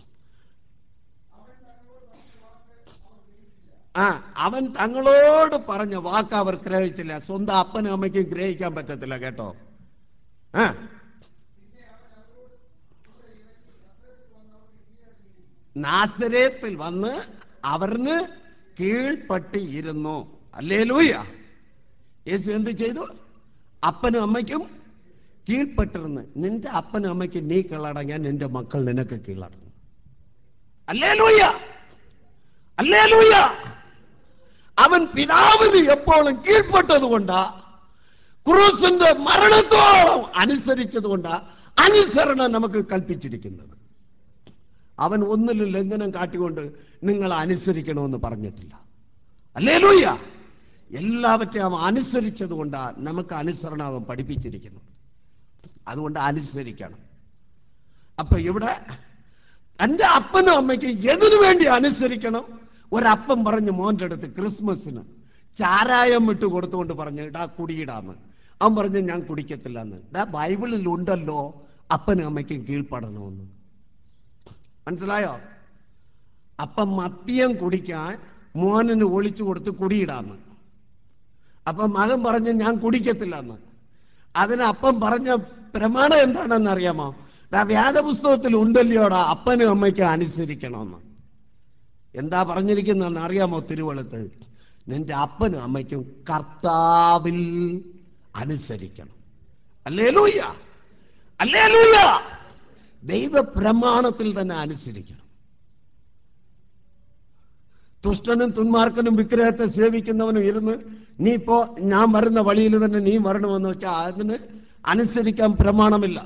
ആ അവൻ തങ്ങളോട് പറഞ്ഞ വാക്ക് അവർ ഗ്രഹിച്ചില്ല സ്വന്തം അപ്പനും അമ്മയ്ക്കും ഗ്രഹിക്കാൻ പറ്റത്തില്ല കേട്ടോ ആ നാസരേത്തിൽ വന്ന് അവരിന് കീഴ്പട്ടി ഇരുന്നു അല്ലേ ലൂയ യേശു എന്ത് ചെയ്തു അപ്പനും അമ്മയ്ക്കും കീഴ്പ്പെട്ടിരുന്ന് നിന്റെ അപ്പനും അമ്മയ്ക്കും നീ കീഴടങ്ങാൻ നിന്റെ മക്കൾ നിനക്ക് കീഴടങ്ങും അല്ലേ ലൂയ അല്ലേ ലൂയ അവൻ പിതാവിന് എപ്പോഴും കീഴ്പ്പെട്ടത് കൊണ്ടാ ക്രൂസിന്റെ മരണത്തോളം അനുസരിച്ചത് കൊണ്ടാ അനുസരണം നമുക്ക് കൽപ്പിച്ചിരിക്കുന്നത് അവൻ ഒന്നിലും ലംഘനം കാട്ടിക്കൊണ്ട് നിങ്ങൾ അനുസരിക്കണമെന്ന് പറഞ്ഞിട്ടില്ല അല്ലേലൂയ എല്ലാവற்றைയും അവൻ അനുസരിച്ചത് കൊണ്ടാണ് നമുക്ക് അനുസരണം അവൻ പഠിപ്പിച്ചിരിക്കുന്നത് അതുകൊണ്ട് അനുസരിക്കണം അപ്പൊ ഇവിടെ എൻ്റെ അപ്പനും അമ്മയ്ക്കും എതിനു വേണ്ടി അനുസരിക്കണം ഒരപ്പൻ പറഞ്ഞു മോൻ്റെ അടുത്ത് ക്രിസ്മസിന് ചാരായം വിട്ട് കൊടുത്തുകൊണ്ട് പറഞ്ഞു ഇടാ കുടിയിടാന്ന് അവൻ പറഞ്ഞു ഞാൻ കുടിക്കത്തില്ല എന്ന് ഡാ ബൈബിളിൽ ഉണ്ടല്ലോ അപ്പനും അമ്മയ്ക്കും കീഴ്പ്പെടണമെന്ന് മനസ്സിലായോ അപ്പം മദ്യം കുടിക്കാൻ മോനന് ഒളിച്ചു കൊടുത്ത് കുടിയിടാന്ന് അപ്പൊ മകൻ പറഞ്ഞു ഞാൻ കുടിക്കത്തില്ല എന്ന് അതിന് അപ്പം പറഞ്ഞ പ്രമാണം എന്താണെന്ന് അറിയാമോ ദാ വേദപുസ്തകത്തിൽ ഉണ്ടല്ലോടാ അപ്പനും അമ്മയ്ക്കും അനുസരിക്കണമെന്ന് എന്താ പറഞ്ഞിരിക്കുന്നതെന്ന് അറിയാമോ തിരുവളുത്ത് നിന്റെ അപ്പനും അമ്മയ്ക്കും കർത്താവിൽ അനുസരിക്കണം അല്ലേ ലൂയ അല്ലേ ലൂയ ദൈവപ്രമാണത്തിൽ തന്നെ അനുസരിക്കണം തുഷ്ടനും തുന്മാർക്കനും വിഗ്രഹത്തെ സേവിക്കുന്നവനും ഇരുന്ന് നീ ഇപ്പോ ഞാൻ വരുന്ന വഴിയിൽ തന്നെ നീ വരണമെന്ന് വെച്ചാൽ അതിന് അനുസരിക്കാൻ പ്രമാണമില്ല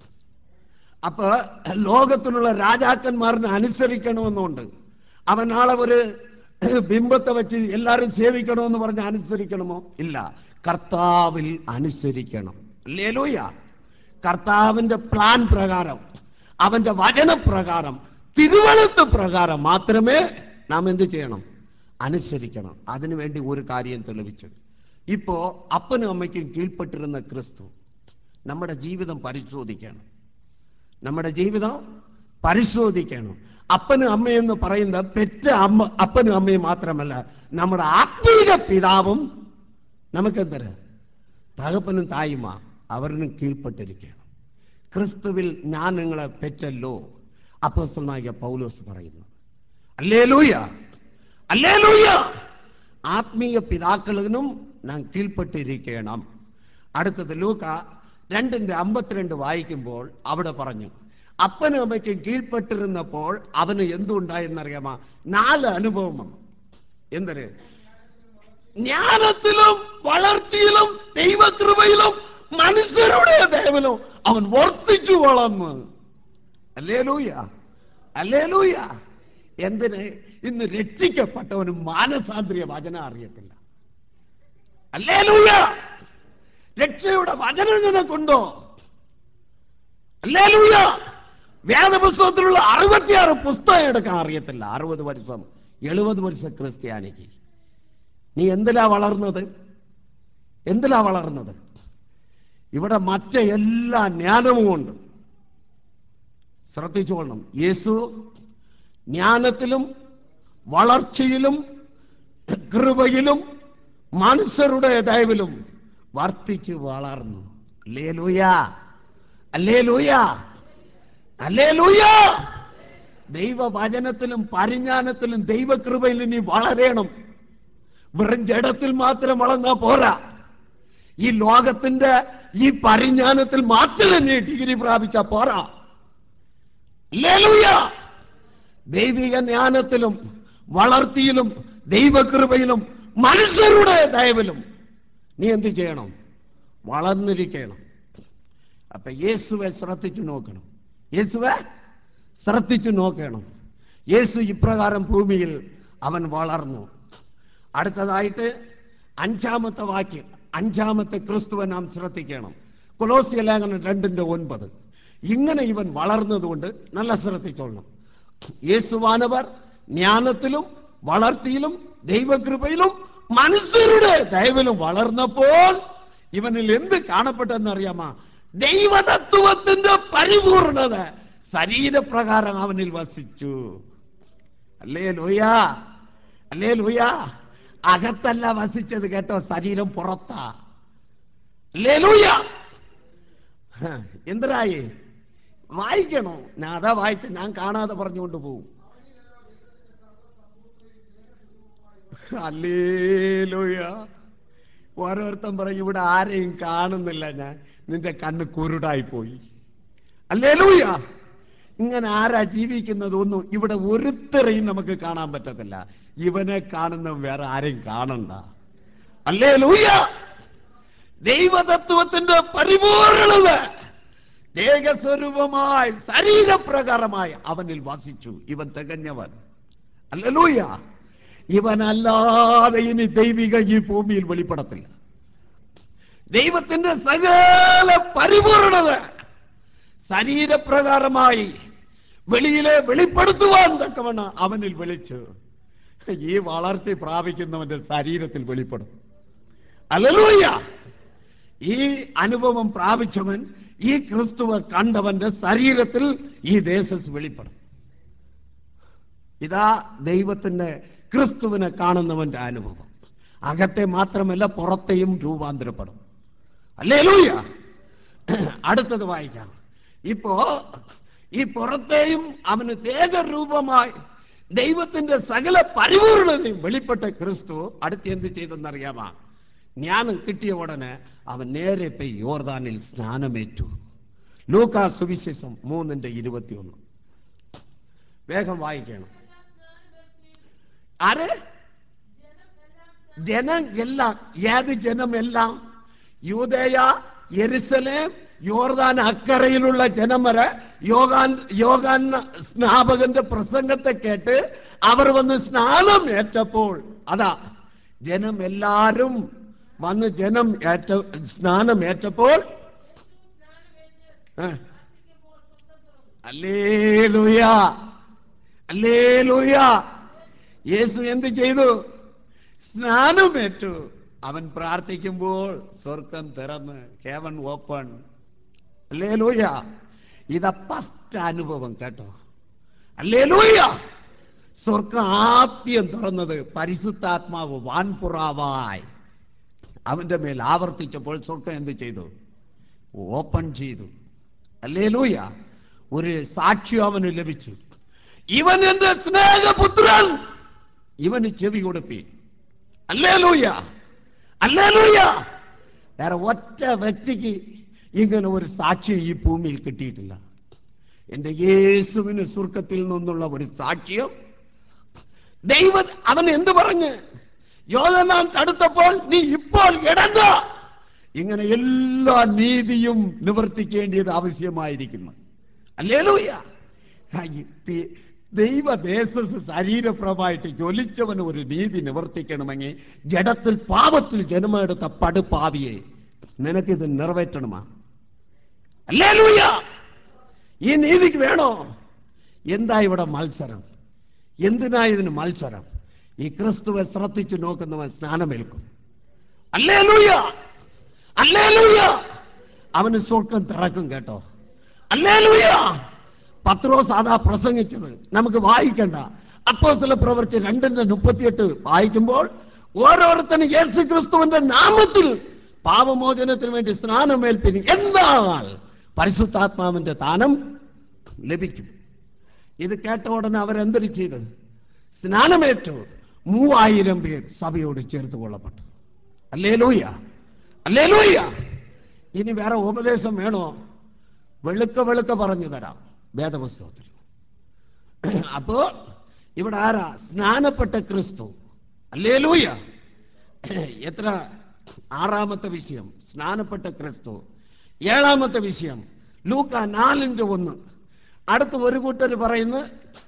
അപ്പൊ ലോകത്തിലുള്ള രാജാക്കന്മാരിനെ അനുസരിക്കണമെന്നുണ്ട് അവൻ നാളെ ഒരു ബിംബത്തെ വെച്ച് എല്ലാരും സേവിക്കണമെന്ന് പറഞ്ഞ് അനുസരിക്കണമോ ഇല്ല കർത്താവിൽ അനുസരിക്കണം ലേലൂയ കർത്താവിന്റെ പ്ലാൻ പ്രകാരം അവന്റെ വചനപ്രകാരം തിരുവഴുത്ത് പ്രകാരം മാത്രമേ നാം എന്ത് ചെയ്യണം അനുസരിക്കണം അതിനുവേണ്ടി ഒരു കാര്യം തെളിവിച്ചു ഇപ്പോ അപ്പനും അമ്മയ്ക്കും കീഴ്പ്പെട്ടിരുന്ന ക്രിസ്തു നമ്മുടെ ജീവിതം പരിശോധിക്കണം നമ്മുടെ ജീവിതം പരിശോധിക്കണം അപ്പനും അമ്മയെന്ന് പറയുന്ന പെറ്റ അമ്മ അപ്പനും അമ്മയും മാത്രമല്ല നമ്മുടെ ആത്മീക പിതാവും നമുക്കെന്തര തകപ്പനും തായുമാ അവരിനും കീഴ്പ്പെട്ടിരിക്കണം ക്രിസ്തുവിൽ ഞാൻ നിങ്ങളെ പെറ്റല്ലോ അപ്പോസ്തലനായ പൗലോസ് പറയുന്നു അല്ലേലൂയ അല്ലേലൂയ ആത്മീയ പിതാക്കളിനും നാം കീഴ്പ്പെട്ടിരിക്കണം അടുത്തത് ലൂക്ക രണ്ടിന്റെ അമ്പത്തിരണ്ട് വായിക്കുമ്പോൾ അവിടെ പറഞ്ഞു അപ്പനും അമ്മയ്ക്കും കീഴ്പ്പെട്ടിരുന്നപ്പോൾ അവന് എന്തുണ്ടായെന്നറിയാമോ നാല് അനുഭവം വന്നു എന്തൊരു ജ്ഞാനത്തിലും വളർച്ചയിലും ദൈവകൃപയിലും മനുഷ്യരുടെ ദയവിലും അവൻ വർദ്ധിച്ചു വളർന്നു അല്ലേ ലൂയ അല്ലേ ലൂയ എന്തിന് ഇന്ന് രക്ഷിക്കപ്പെട്ടവന് മാനസാന്ത്രിയ വചനം അറിയത്തില്ല അല്ലേ ലൂയ രക്ഷയുടെ വചനം നിനക്കുണ്ടോ അല്ലേ ലൂയ വേദപുസ്തകത്തിലുള്ള അറുപത്തിയാറ് പുസ്തകം എടുക്കാൻ അറിയത്തില്ല അറുപത് വർഷം എഴുപത് വർഷം ക്രിസ്ത്യാനിക്ക് നീ എന്തിലാ വളർന്നത് എന്തിലാ വളർന്നത് ഇവിടെ മറ്റേ എല്ലാ ജ്ഞാനവും ഉണ്ട് ശ്രദ്ധിച്ചോളണം യേശു ജ്ഞാനത്തിലും വളർച്ചയിലും കൃപയിലും മനുഷ്യരുടെ ദയവിലും വർത്തിച്ച് വളർന്നു അല്ലേ ലൂയ അല്ലേ ലൂയ അല്ലേ ലൂയ ദൈവവചനത്തിലും പരിജ്ഞാനത്തിലും ദൈവകൃപയിലും നീ വളരണം വെറും ജഡത്തിൽ മാത്രം വളർന്നാ പോരാ ഈ ലോകത്തിന്റെ ഈ പരിജ്ഞാനത്തിൽ മാത്രം നീ ഡിഗ്രി പ്രാപിച്ച പോരാ ഹല്ലേലൂയ. ദൈവിക ജ്ഞാനത്തിലും വളർത്തിയിലും ദൈവകൃപയിലും മനുഷ്യരുടെ ദയവിലും നീ എന്ത് ചെയ്യണം വളർന്നിരിക്കണം അപ്പൊ യേശുവെ ശ്രദ്ധിച്ചു നോക്കണം യേശുവെ ശ്രദ്ധിച്ചു നോക്കണം യേശു ഇപ്രകാരം ഭൂമിയിൽ അവൻ വളർന്നു അടുത്തതായിട്ട് അഞ്ചാമത്തെ വാക്യം അഞ്ചാമത്തെ ക്രിസ്തുവെ നാം ശ്രദ്ധിക്കണം കൊലോസിയ ലേഖനം രണ്ടിന്റെ ഒൻപത് ഇങ്ങനെ ഇവൻ വളർന്നതുകൊണ്ട് നല്ല ശ്രദ്ധിച്ചോളണം യേശുവാനവർ ജ്ഞാനത്തിലും വളർത്തിയിലും ദൈവകൃപയിലും മനുഷ്യരുടെ ദയവിലും വളർന്നപ്പോൾ ഇവനിൽ എന്ത് കാണപ്പെട്ടെന്ന് അറിയാമോ ദൈവതത്വത്തിന്റെ പരിപൂർണത ശരീരപ്രകാരം അവനിൽ വസിച്ചു അല്ലേ ലോയാ അല്ലേ ലോയാ അകത്തല്ല വസിച്ചത് കേട്ടോ ശരീരം പുറത്താ അല്ലേ ലൂയ എന്തരായി വായിക്കണോ ഞാൻ അതാ വായിച്ച ഞാൻ കാണാതെ പറഞ്ഞുകൊണ്ട് പോകും അല്ലേലൂയ ഓരോരുത്തൻ പറയും ഇവിടെ ആരെയും കാണുന്നില്ല ഞാൻ നിന്റെ കണ്ണ് കുരുടായി പോയി അല്ലേലൂയ ഇങ്ങനെ ആരാ ജീവിക്കുന്നത് ഒന്നും ഇവിടെ ഒരുത്തരെയും നമുക്ക് കാണാൻ പറ്റത്തില്ല ഇവനെ കാണുന്ന വേറെ ആരെയും കാണണ്ട അല്ലേ ലൂയ ദൈവതത്വത്തിന്റെ പരിപൂർണത ദേഹസ്വരൂപമായി ശരീരപ്രകാരമായി അവനിൽ വസിച്ചു ഇവൻ തികഞ്ഞവൻ അല്ലലൂയ ഇവനല്ലാതെ ഇനി ദൈവിക ഈ ഭൂമിയിൽ വെളിപ്പെടത്തില്ല ദൈവത്തിന്റെ സകല പരിപൂർണത ശരീരപ്രകാരമായി വെളിയിലെ വെളിപ്പെടുത്തുവാൻ തക്കവണ്ണം അവനിൽ വിളിച്ചു ഈ വളർത്തി പ്രാപിക്കുന്നവന്റെ ശരീരത്തിൽ വെളിപ്പെടും അല്ലലൂയ ഈ അനുഭവം പ്രാപിച്ചവൻ ഈ ക്രിസ്തുവ കണ്ടവന്റെ ശരീരത്തിൽ ഈ ദേശസ് വെളിപ്പെടും ഇതാ ദൈവത്തിന്റെ ക്രിസ്തുവിനെ കാണുന്നവന്റെ അനുഭവം അകത്തെ മാത്രമല്ല പുറത്തെയും രൂപാന്തരപ്പെടും അല്ലേ ലൂയ അടുത്തത് വായിക്കാം ഇപ്പോ ഈ പുറത്തെയും അവന് ദേഹരൂപമായി ദൈവത്തിന്റെ സകല പരിപൂർണതയും വെളിപ്പെട്ട ക്രിസ്തു അടുത്ത് എന്ത് ചെയ്തെന്നറിയാമോ ജ്ഞാനം കിട്ടിയ ഉടനെ അവൻ നേരെ പോയി യോർദാനിൽ സ്നാനമേറ്റു ലൂക്കാ സുവിശേഷം മൂന്നിന്റെ ഇരുപത്തിയൊന്ന് വേഗം വായിക്കണം ആര് ജനം എല്ലാം ഏത് ജനമെല്ലാം യൂതേയ യെരുസലേം യോർദാൻ അക്കരയിലുള്ള ജനം വരെ യോഗാൻ യോഗാൻ സ്നാപകന്റെ പ്രസംഗത്തെ കേട്ട് അവർ വന്ന് സ്നാനം ഏറ്റപ്പോൾ അതാ ജനം എല്ലാരും വന്ന് ജനം ഏറ്റ സ്നാനം ഏറ്റപ്പോൾ ഏ, അല്ലേലൂയ അല്ലേലൂയ യേശു എന്ത് ചെയ്തു സ്നാനമേറ്റു അവൻ പ്രാർത്ഥിക്കുമ്പോൾ സ്വർഗം തുറന്ന് ഹേവൻ ഓപ്പൺ അല്ലേലൂയ ഇതാ ഫസ്റ്റ് അനുഭവം കേട്ടോ അല്ലേലൂയ സ്വർഗം ആദ്യം തുറന്നത് പരിശുദ്ധാത്മാവ് വാൻപുറാവായി അവന്റെ മേൽ ആവർത്തിച്ചപ്പോൾ സ്വർഗം എന്ത് ചെയ്തു ഓപ്പൺ ചെയ്തു അല്ലേ ലൂയ ഒരു സാക്ഷി അവന് ലഭിച്ചു ഇവൻ എന്റെ സ്നേഹപുത്രൻ ഇവന് ചെവി കൊടുപ്പി അല്ലേ ലൂയ അല്ലേ ലൂയ വേറെ ഒറ്റ വ്യക്തിക്ക് ഇങ്ങനെ ഒരു സാക്ഷ്യം ഈ ഭൂമിയിൽ കിട്ടിയിട്ടില്ല എന്റെ യേശുവിന് സ്വർഗത്തിൽ നിന്നുള്ള ഒരു സാക്ഷ്യം ദൈവ അവൻ എന്ത് പറഞ്ഞ് യോധനാൻ തടുത്തപ്പോൾ നീ ഇപ്പോൾ ഇടണ്ട ഇങ്ങനെ എല്ലാ നീതിയും നിവർത്തിക്കേണ്ടത് ആവശ്യമായിരിക്കുന്നു അല്ലേലൂയ ദൈവദേശസ് ശരീരപ്രമായിട്ട് ജ്വലിച്ചവന് ഒരു നീതി നിവർത്തിക്കണമെങ്കിൽ ജഡത്തിൽ പാപത്തിൽ ജന്മമെടുത്ത പടുപാവിയെ നിനക്കിത് നിറവേറ്റണമാ അല്ലേലൂയ ഈ നീതിക്ക് വേണോ എന്താ ഇവിടെ മത്സരം എന്തിനാ ഇതിന് മത്സരം ഈ ക്രിസ്തുവെ ശ്രദ്ധിച്ചു നോക്കുന്നവൻ സ്നാനമേൽക്കും അല്ലേ ലൂയ അല്ലേ ലൂയ അവന് സ്വർഗം തിറക്കും കേട്ടോ അല്ലേ ലൂയ പത്രോസ് അതാ പ്രസംഗിച്ചത് നമുക്ക് വായിക്കണ്ട അപ്പോ ചില പ്രവൃത്തി രണ്ടിന്റെ മുപ്പത്തിയെട്ട് വായിക്കുമ്പോൾ ഓരോരുത്തരും യേശു ക്രിസ്തുവിന്റെ നാമത്തിൽ പാപമോചനത്തിന് വേണ്ടി സ്നാനമേൽപ്പിന് എന്നാൽ പരിശുദ്ധാത്മാവിന്റെ ദാനം ലഭിക്കും ഇത് കേട്ട ഉടനെ അവരെന്തൊരു ചെയ്ത് സ്നാനമേറ്റു മൂവായിരം പേർ സഭയോട് ചേർത്ത് കൊള്ളപ്പെട്ടു അല്ലേ ലൂയ അല്ലേ ലൂയ ഇനി വേറെ ഉപദേശം വേണോ വെളുക്ക വെളുക്ക പറഞ്ഞു തരാം വേദപുസ്തകത്തിൽ അപ്പോ ഇവിടെ ആരാ സ്നാനപ്പെട്ട ക്രിസ്തു അല്ലേ ലൂയ എത്ര ആറാമത്തെ വിഷയം സ്നാനപ്പെട്ട ക്രിസ്തു ഏഴാമത്തെ വിഷയം ലൂക്ക നാലിന്റെ ഒന്ന് അടുത്ത് ഒരു കൂട്ടർ പറയുന്നു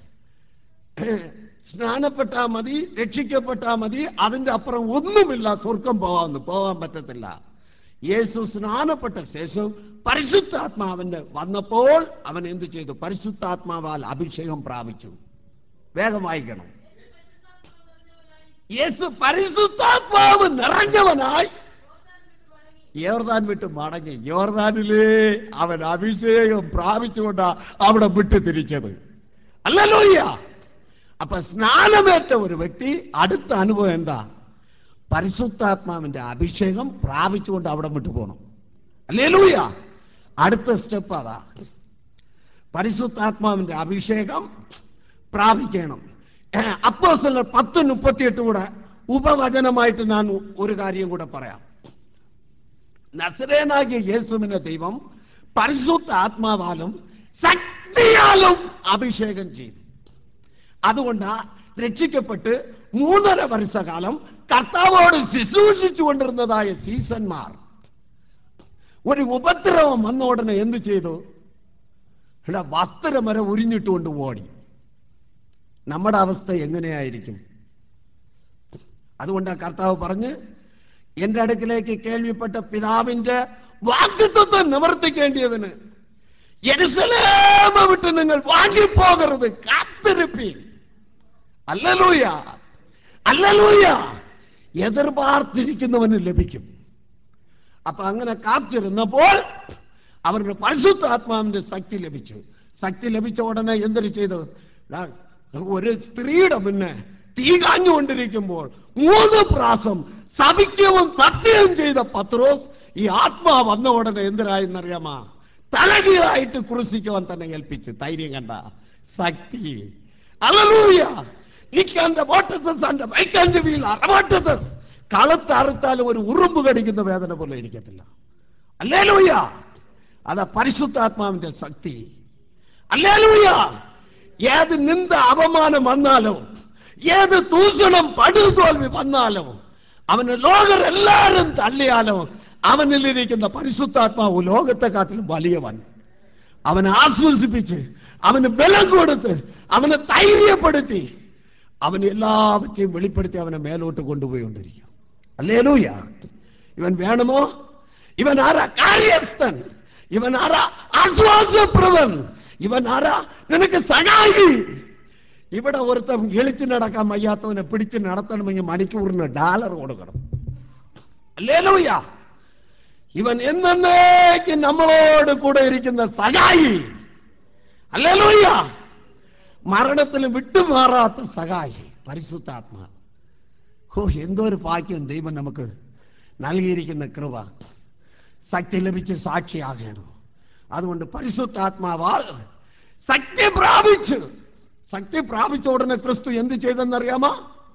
സ്നാനപ്പെട്ടാ മതി രക്ഷിക്കപ്പെട്ടാ മതി അതിന്റെ അപ്പുറം ഒന്നുമില്ല സ്വർഗം പോകാമെന്ന് പോകാൻ പറ്റത്തില്ല യേശു സ്നാനപ്പെട്ട ശേഷം പരിശുദ്ധാത്മാവിന്റെ വന്നപ്പോൾ അവൻ എന്ത് ചെയ്തു പരിശുദ്ധാത്മാവാൽ അഭിഷേകം പ്രാപിച്ചു വേഗം വായിക്കണം യേശു പരിശുദ്ധാത്മാവ് നിറഞ്ഞവനായി യോർദാൻ വിട്ട് മടങ്ങി യോർദാനിലേ അവൻ അഭിഷേകം പ്രാപിച്ചുകൊണ്ടാ അവിടെ വിട്ടു തിരിച്ചത് അല്ലല്ലോയ്യ അപ്പൊ സ്നാനമേറ്റ ഒരു വ്യക്തി അടുത്ത അനുഭവം എന്താ പരിശുദ്ധാത്മാവിന്റെ അഭിഷേകം പ്രാപിച്ചുകൊണ്ട് അവിടെ വിട്ടു പോകണം അല്ലേ ലൂയ അടുത്ത സ്റ്റെപ്പ് അതാ പരിശുദ്ധാത്മാവിന്റെ അഭിഷേകം പ്രാപിക്കണം അപ്പോ പത്ത് മുപ്പത്തിയെട്ട് കൂടെ ഉപവചനമായിട്ട് ഞാൻ ഒരു കാര്യം കൂടെ പറയാം നസറേനാകിയ യേശുവിനെ ദൈവം പരിശുദ്ധ ആത്മാവാലും ശക്തിയാലും അഭിഷേകം ചെയ്തു അതുകൊണ്ട് രക്ഷിക്കപ്പെട്ട് മൂന്നര വർഷകാലം കർത്താവോട് ശുശ്രൂഷിച്ചു കൊണ്ടിരുന്നതായ സീസന്മാർ ഒരു ഉപദ്രവം വന്ന ഉടനെ എന്ത് ചെയ്തു ഇവിടെ വസ്ത്രം വരെ ഉരിഞ്ഞിട്ടുകൊണ്ട് ഓടി നമ്മുടെ അവസ്ഥ എങ്ങനെയായിരിക്കും അതുകൊണ്ട് കർത്താവ് പറഞ്ഞ് എന്റെ അടുക്കിലേക്ക് കേൾവിപ്പെട്ട പിതാവിന്റെ വാഗ്ദത്വത്തെ നിവർത്തിക്കേണ്ടിയതിന് യെരുസലേമ വിട്ട് നിങ്ങൾ വാങ്ങിപ്പോകരുത് കാത്തിരിപ്പീൻ അല്ലലൂയ അല്ലലൂയ എതിർപാർത്തിരിക്കുന്നവന് ലഭിക്കും അപ്പൊ അങ്ങനെ കാത്തിരുന്നപ്പോൾ അവരുടെ പരിശുദ്ധാത്മാവിന്റെ ശക്തി ലഭിച്ചു ശക്തി ലഭിച്ച ഉടനെ എന്തൊരു ചെയ്തു ദാ, ഒരു സ്ത്രീയുടെ മുന്നേ തീ കാഞ്ഞുകൊണ്ടിരിക്കുമ്പോൾ മൂന്ന് പ്രാസം സഭിക്കവും സത്യവും ചെയ്ത പത്രോസ് ഈ ആത്മാ വന്ന ഉടനെ എന്തിനായെന്നറിയാമാ തലകീഴായിട്ട് കുറിസിക്കുവാൻ തന്നെ ഏൽപ്പിച്ചു ധൈര്യം കണ്ട ശക്തി അലലൂയ ഇക്കാന്റെ വാട്ടത്തസ് ആൻഡ് വൈക്കാന്റെ വീൽ അറവാട്ടത്തസ് കളത്ത് അറുത്താലും ഒരു ഉറുമ്പ് കടിക്കുന്ന വേദന പോലെ ഇരിക്കത്തില്ല അല്ലേലൂയ അതാ പരിശുദ്ധാത്മാവിന്റെ ശക്തി അല്ലേലൂയ ഏത് നിന്ദ അപമാനം വന്നാലോ ഏത് ദൂഷണം പടുതോൽവി വന്നാലോ അവന് ലോകർ എല്ലാരും തള്ളിയാലോ അവനിലിരിക്കുന്ന പരിശുദ്ധാത്മാവ് ലോകത്തെക്കാട്ടിലും വലിയവൻ അവനെ ആശ്വസിപ്പിച്ച് അവന് ബലം കൊടുത്ത് അവനെ ധൈര്യപ്പെടുത്തി അവന് എല്ലാവற்றைയും വെളിപ്പെടുത്തി അവനെ മേലോട്ട് കൊണ്ടുപോയിക്കൊണ്ടിരിക്കും അല്ലേ ലൂയ ഇവൻ വേണമോ ഇവൻ ആരാ കാര്യസ്ഥൻ ഇവൻ ആരാ ആശ്വാസപ്രദൻ ഇവൻ ആരാ നിനക്ക് സഹായി ഇവിടെ ഒരുത്തൻ എളിച്ചു നടക്കാൻ വയ്യാത്തവനെ പിടിച്ച് നടത്തണമെങ്കിൽ മണിക്കൂറിന് ഡാലർ കൊടുക്കണം അല്ലേ ലൂയ ഇവൻ എന്നേക്ക് നമ്മളോട് കൂടെ ഇരിക്കുന്ന സഹായി അല്ലേലൂയ്യ മരണത്തിലും വിട്ടുമാറാത്ത സഹായി പരിശുദ്ധാത്മാവ് ഓ എന്തോ ഒരു ഭാഗ്യം ദൈവം നമുക്ക് നൽകിയിരിക്കുന്ന കൃപ ശക്തി ലഭിച്ച് സാക്ഷിയാകണം അതുകൊണ്ട് പരിശുദ്ധാത്മാവാൽ ശക്തി പ്രാപിച്ച് ശക്തി പ്രാപിച്ച ഉടനെ ക്രിസ്തു എന്ത് ചെയ്തെന്നറിയാമോ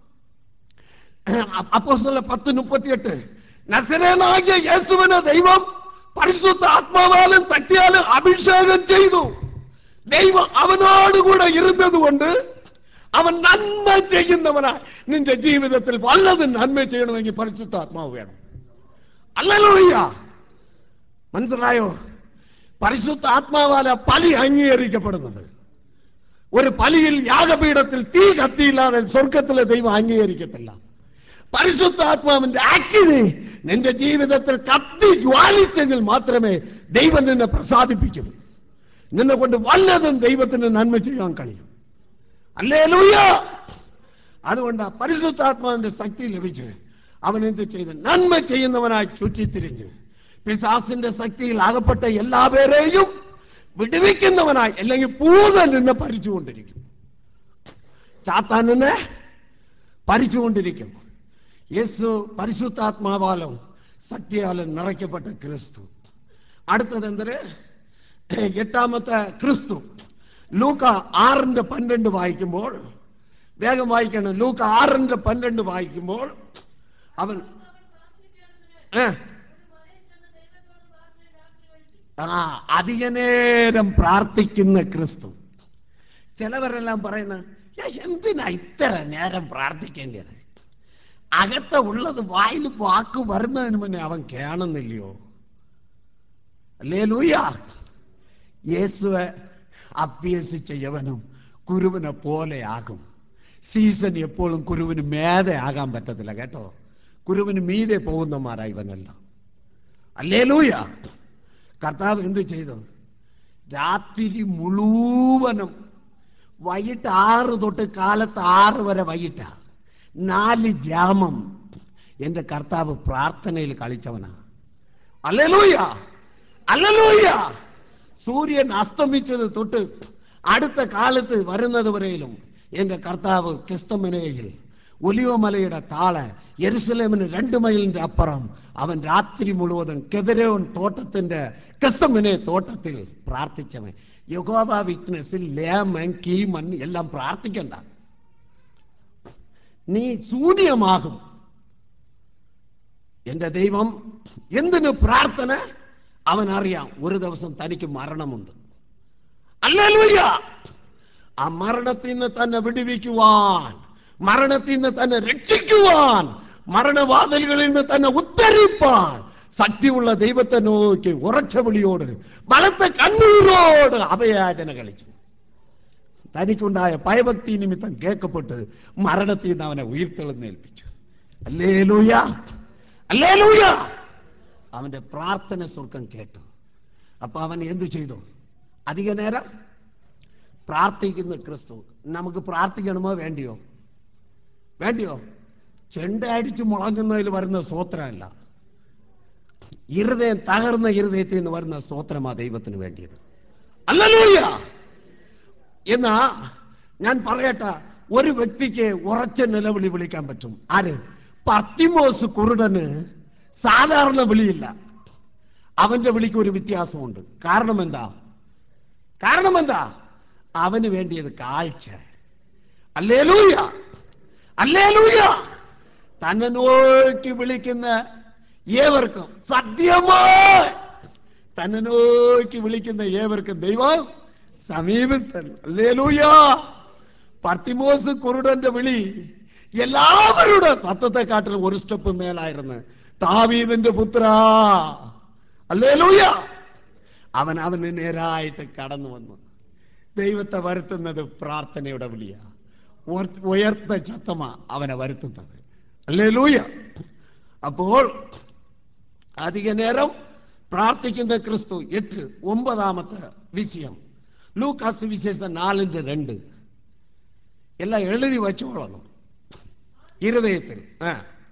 അപ്പോസ്തല പത്ത് മുപ്പത്തിയെട്ട് നസരേനാകിയ യേശുവിനെ ദൈവം പരിശുദ്ധ ആത്മാവാലും ശക്തിയാലും അഭിഷേകം ചെയ്തു ദൈവം അവനോടുകൂടെ ഇരുന്നത് കൊണ്ട് അവൻ നന്മ ചെയ്യുന്നവനായി നിന്റെ ജീവിതത്തിൽ വല്ലതും നന്മ ചെയ്യണമെങ്കിൽ പരിശുദ്ധ ആത്മാവ് വേണം അല്ലല്ലോ മനസ്സിലായോ പരിശുദ്ധ ആത്മാവാല പലി അംഗീകരിക്കപ്പെടുന്നത് ഒരു പലിയിൽ യാഗപീഠത്തിൽ തീ കത്തിയില്ലാതെ സ്വർഗത്തിലെ ദൈവം അംഗീകരിക്കത്തില്ല പരിശുദ്ധാത്മാവിന്റെ അഗ്നി നിന്റെ ജീവിതത്തിൽ കത്തി ജ്വാലിച്ചെങ്കിൽ മാത്രമേ ദൈവം നിന്നെ പ്രസാദിപ്പിക്കൂ നിന്നെ കൊണ്ട് വല്ലതും ദൈവത്തിന് നന്മ ചെയ്യാൻ കഴിയും അല്ലേ ലൂയ അതുകൊണ്ട് ആ പരിശുദ്ധാത്മാവിന്റെ ശക്തി ലഭിച്ച് അവൻ എന്ത് ചെയ്ത് നന്മ ചെയ്യുന്നവനായി ചുറ്റിത്തിരിഞ്ഞ് പിശാസിന്റെ ശക്തിയിൽ അകപ്പെട്ട എല്ലാവരെയും വിടുവിക്കുന്നവനായി അല്ലെങ്കിൽ പൂതൻ നിന്നെ ഭരിച്ചുകൊണ്ടിരിക്കും ചാത്താൻ നിന്നെ ഭരിച്ചുകൊണ്ടിരിക്കും യേശു പരിശുദ്ധാത്മാവാലും ശക്തിയാലും നിറയ്ക്കപ്പെട്ട ക്രിസ്തു അടുത്തത് എന്തൊരു എട്ടാമത്തെ ക്രിസ്തു ലൂക്ക ആറിന്റെ പന്ത്രണ്ട് വായിക്കുമ്പോൾ വേഗം വായിക്കണം ലൂക്ക ആറിന്റെ പന്ത്രണ്ട് വായിക്കുമ്പോൾ അവൻ ഏ ആ അധിക നേരം പ്രാർത്ഥിക്കുന്ന ക്രിസ്തു ചിലവരെല്ലാം പറയുന്ന "ഏ, എന്തിനാ ഇത്ര നേരം പ്രാർത്ഥിക്കേണ്ടത് അകത്ത ഉള്ളത് വായിൽ വാക്ക് വരുന്നതിന് മുന്നേ അവൻ കേണമെന്നില്ലയോ അല്ലേ ലൂയ യേശുവെ അഭ്യസിച്ച യവനും കുരുവിനെ പോലെ ആകും സീസൺ എപ്പോഴും കുരുവിന് മേതെ ആകാൻ പറ്റത്തില്ല കേട്ടോ കുരുവിന് മീതെ പോകുന്നമാരാ ഇവനെല്ലാം അല്ലേ ലൂയ കർത്താവ് എന്ത് ചെയ്തു രാത്രി മുഴുവനും വൈകിട്ട് ആറ് തൊട്ട് കാലത്ത് ആറ് വരെ വൈകിട്ടാ നാല് ജാമം എൻ്റെ കർത്താവ് പ്രാർത്ഥനയിൽ കളിച്ചവനാ അല്ലലൂയ അല്ലലൂയ സൂര്യൻ അസ്തമിച്ചത് തൊട്ട് അടുത്ത കാലത്ത് വരുന്നത് വരെയിലും എൻ്റെ കർത്താവ് ക്രിസ്തമനയിൽ ഒലിയോമലയുടെ താള് യെരുസലേമിന് രണ്ട് മൈലിന്റെ അപ്പുറം അവൻ രാത്രി മുഴുവതും കെതിരോൻ തോട്ടത്തിന്റെ ക്രിസ്തമനെ തോട്ടത്തിൽ പ്രാർത്ഥിച്ചവൻ യഹോബ വിറ്റ്നസിൽ ലേമൻ കീമൻ എല്ലാം പ്രാർത്ഥിക്കണ്ട നീ ശൂന്യമാകും എന്റെ ദൈവം എന്തിനു പ്രാർത്ഥന അവൻ അറിയാം ഒരു ദിവസം തനിക്ക് മരണമുണ്ട് അല്ലൂയ്യ ആ മരണത്തിൽ നിന്ന് തന്നെ വിടുവിക്കുവാൻ മരണത്തിൽ നിന്ന് തന്നെ രക്ഷിക്കുവാൻ മരണവാതിലുകളിൽ നിന്ന് തന്നെ ഉത്തരിപ്പാൻ ശക്തിയുള്ള ദൈവത്തെ നോക്കി ഉറച്ച വിളിയോട് ബലത്തെ കണ്ണീരോട് അഭയാചന കളിച്ചു തനിക്കുണ്ടായ ഭയഭക്തി നിമിത്തം കേൾക്കപ്പെട്ട് മരണത്തിൽ നിന്ന് അവനെ ഉയർത്തെഴുന്നേൽപ്പിച്ചു അല്ലേലൂയ അല്ലേലൂയ അവന്റെ പ്രാർത്ഥന സ്വർഗം കേട്ടു അപ്പൊ അവൻ എന്തു ചെയ്തു അധിക നേരം പ്രാർത്ഥിക്കുന്ന ക്രിസ്തു നമുക്ക് പ്രാർത്ഥിക്കണമോ വേണ്ടിയോ വേണ്ടിയോ ചെണ്ട അടിച്ച് മുളങ്ങുന്നതിൽ വരുന്ന സ്തോത്രമല്ല ഇരുദയം തകർന്ന ഇരുദയത്തിൽ നിന്ന് വരുന്ന സ്തോത്രമാ ദൈവത്തിന് വേണ്ടിയത് അല്ലൂയ്യ എന്നാ ഞാൻ പറയട്ടെ ഒരു വ്യക്തിക്ക് ഉറച്ച നിലവിളി വിളിക്കാൻ പറ്റും ആര് പത്തിമോസ് കുരുടന് സാധാരണ വിളിയില്ല അവന്റെ വിളിക്ക് ഒരു വ്യത്യാസമുണ്ട് കാരണം എന്താ കാരണം എന്താ അവന് വേണ്ടിയത് കാഴ്ച അല്ലേലൂയ അല്ലേലൂയ തന്നെ നോക്കി വിളിക്കുന്ന ഏവർക്കും സത്യമായി തന്നെ നോക്കി വിളിക്കുന്ന ഏവർക്കും ദൈവം സമീപസ്ഥൻ അല്ലേലൂയ പർത്തിമോസ് കുരുടന്റെ വിളി എല്ലാവരുടെ സത്യത്തെക്കാട്ടിലും ഒരു സ്റ്റെപ്പ് മേലായിരുന്നു താവീദിന്റെ പുത്ര അല്ലേലൂയ അവൻ അവന് നേരായിട്ട് കടന്നു വന്നു ദൈവത്തെ വരുത്തുന്നത് പ്രാർത്ഥനയുടെ വിളിയാ ഉയർ- ഉയർത്ത ശബ്ദമാ അവനെ വരുത്തുന്നത് അല്ലേ ലൂയ അപ്പോൾ അധിക നേരം പ്രാർത്ഥിക്കുന്ന ക്രിസ്തു എട്ട് ഒമ്പതാമത്തെ വിഷയം ലൂക്കാസ് വിശേഷം നാലിന്റെ രണ്ട് എല്ലാം എഴുതി വച്ചോളണം ഇരുദയത്തിൽ ആ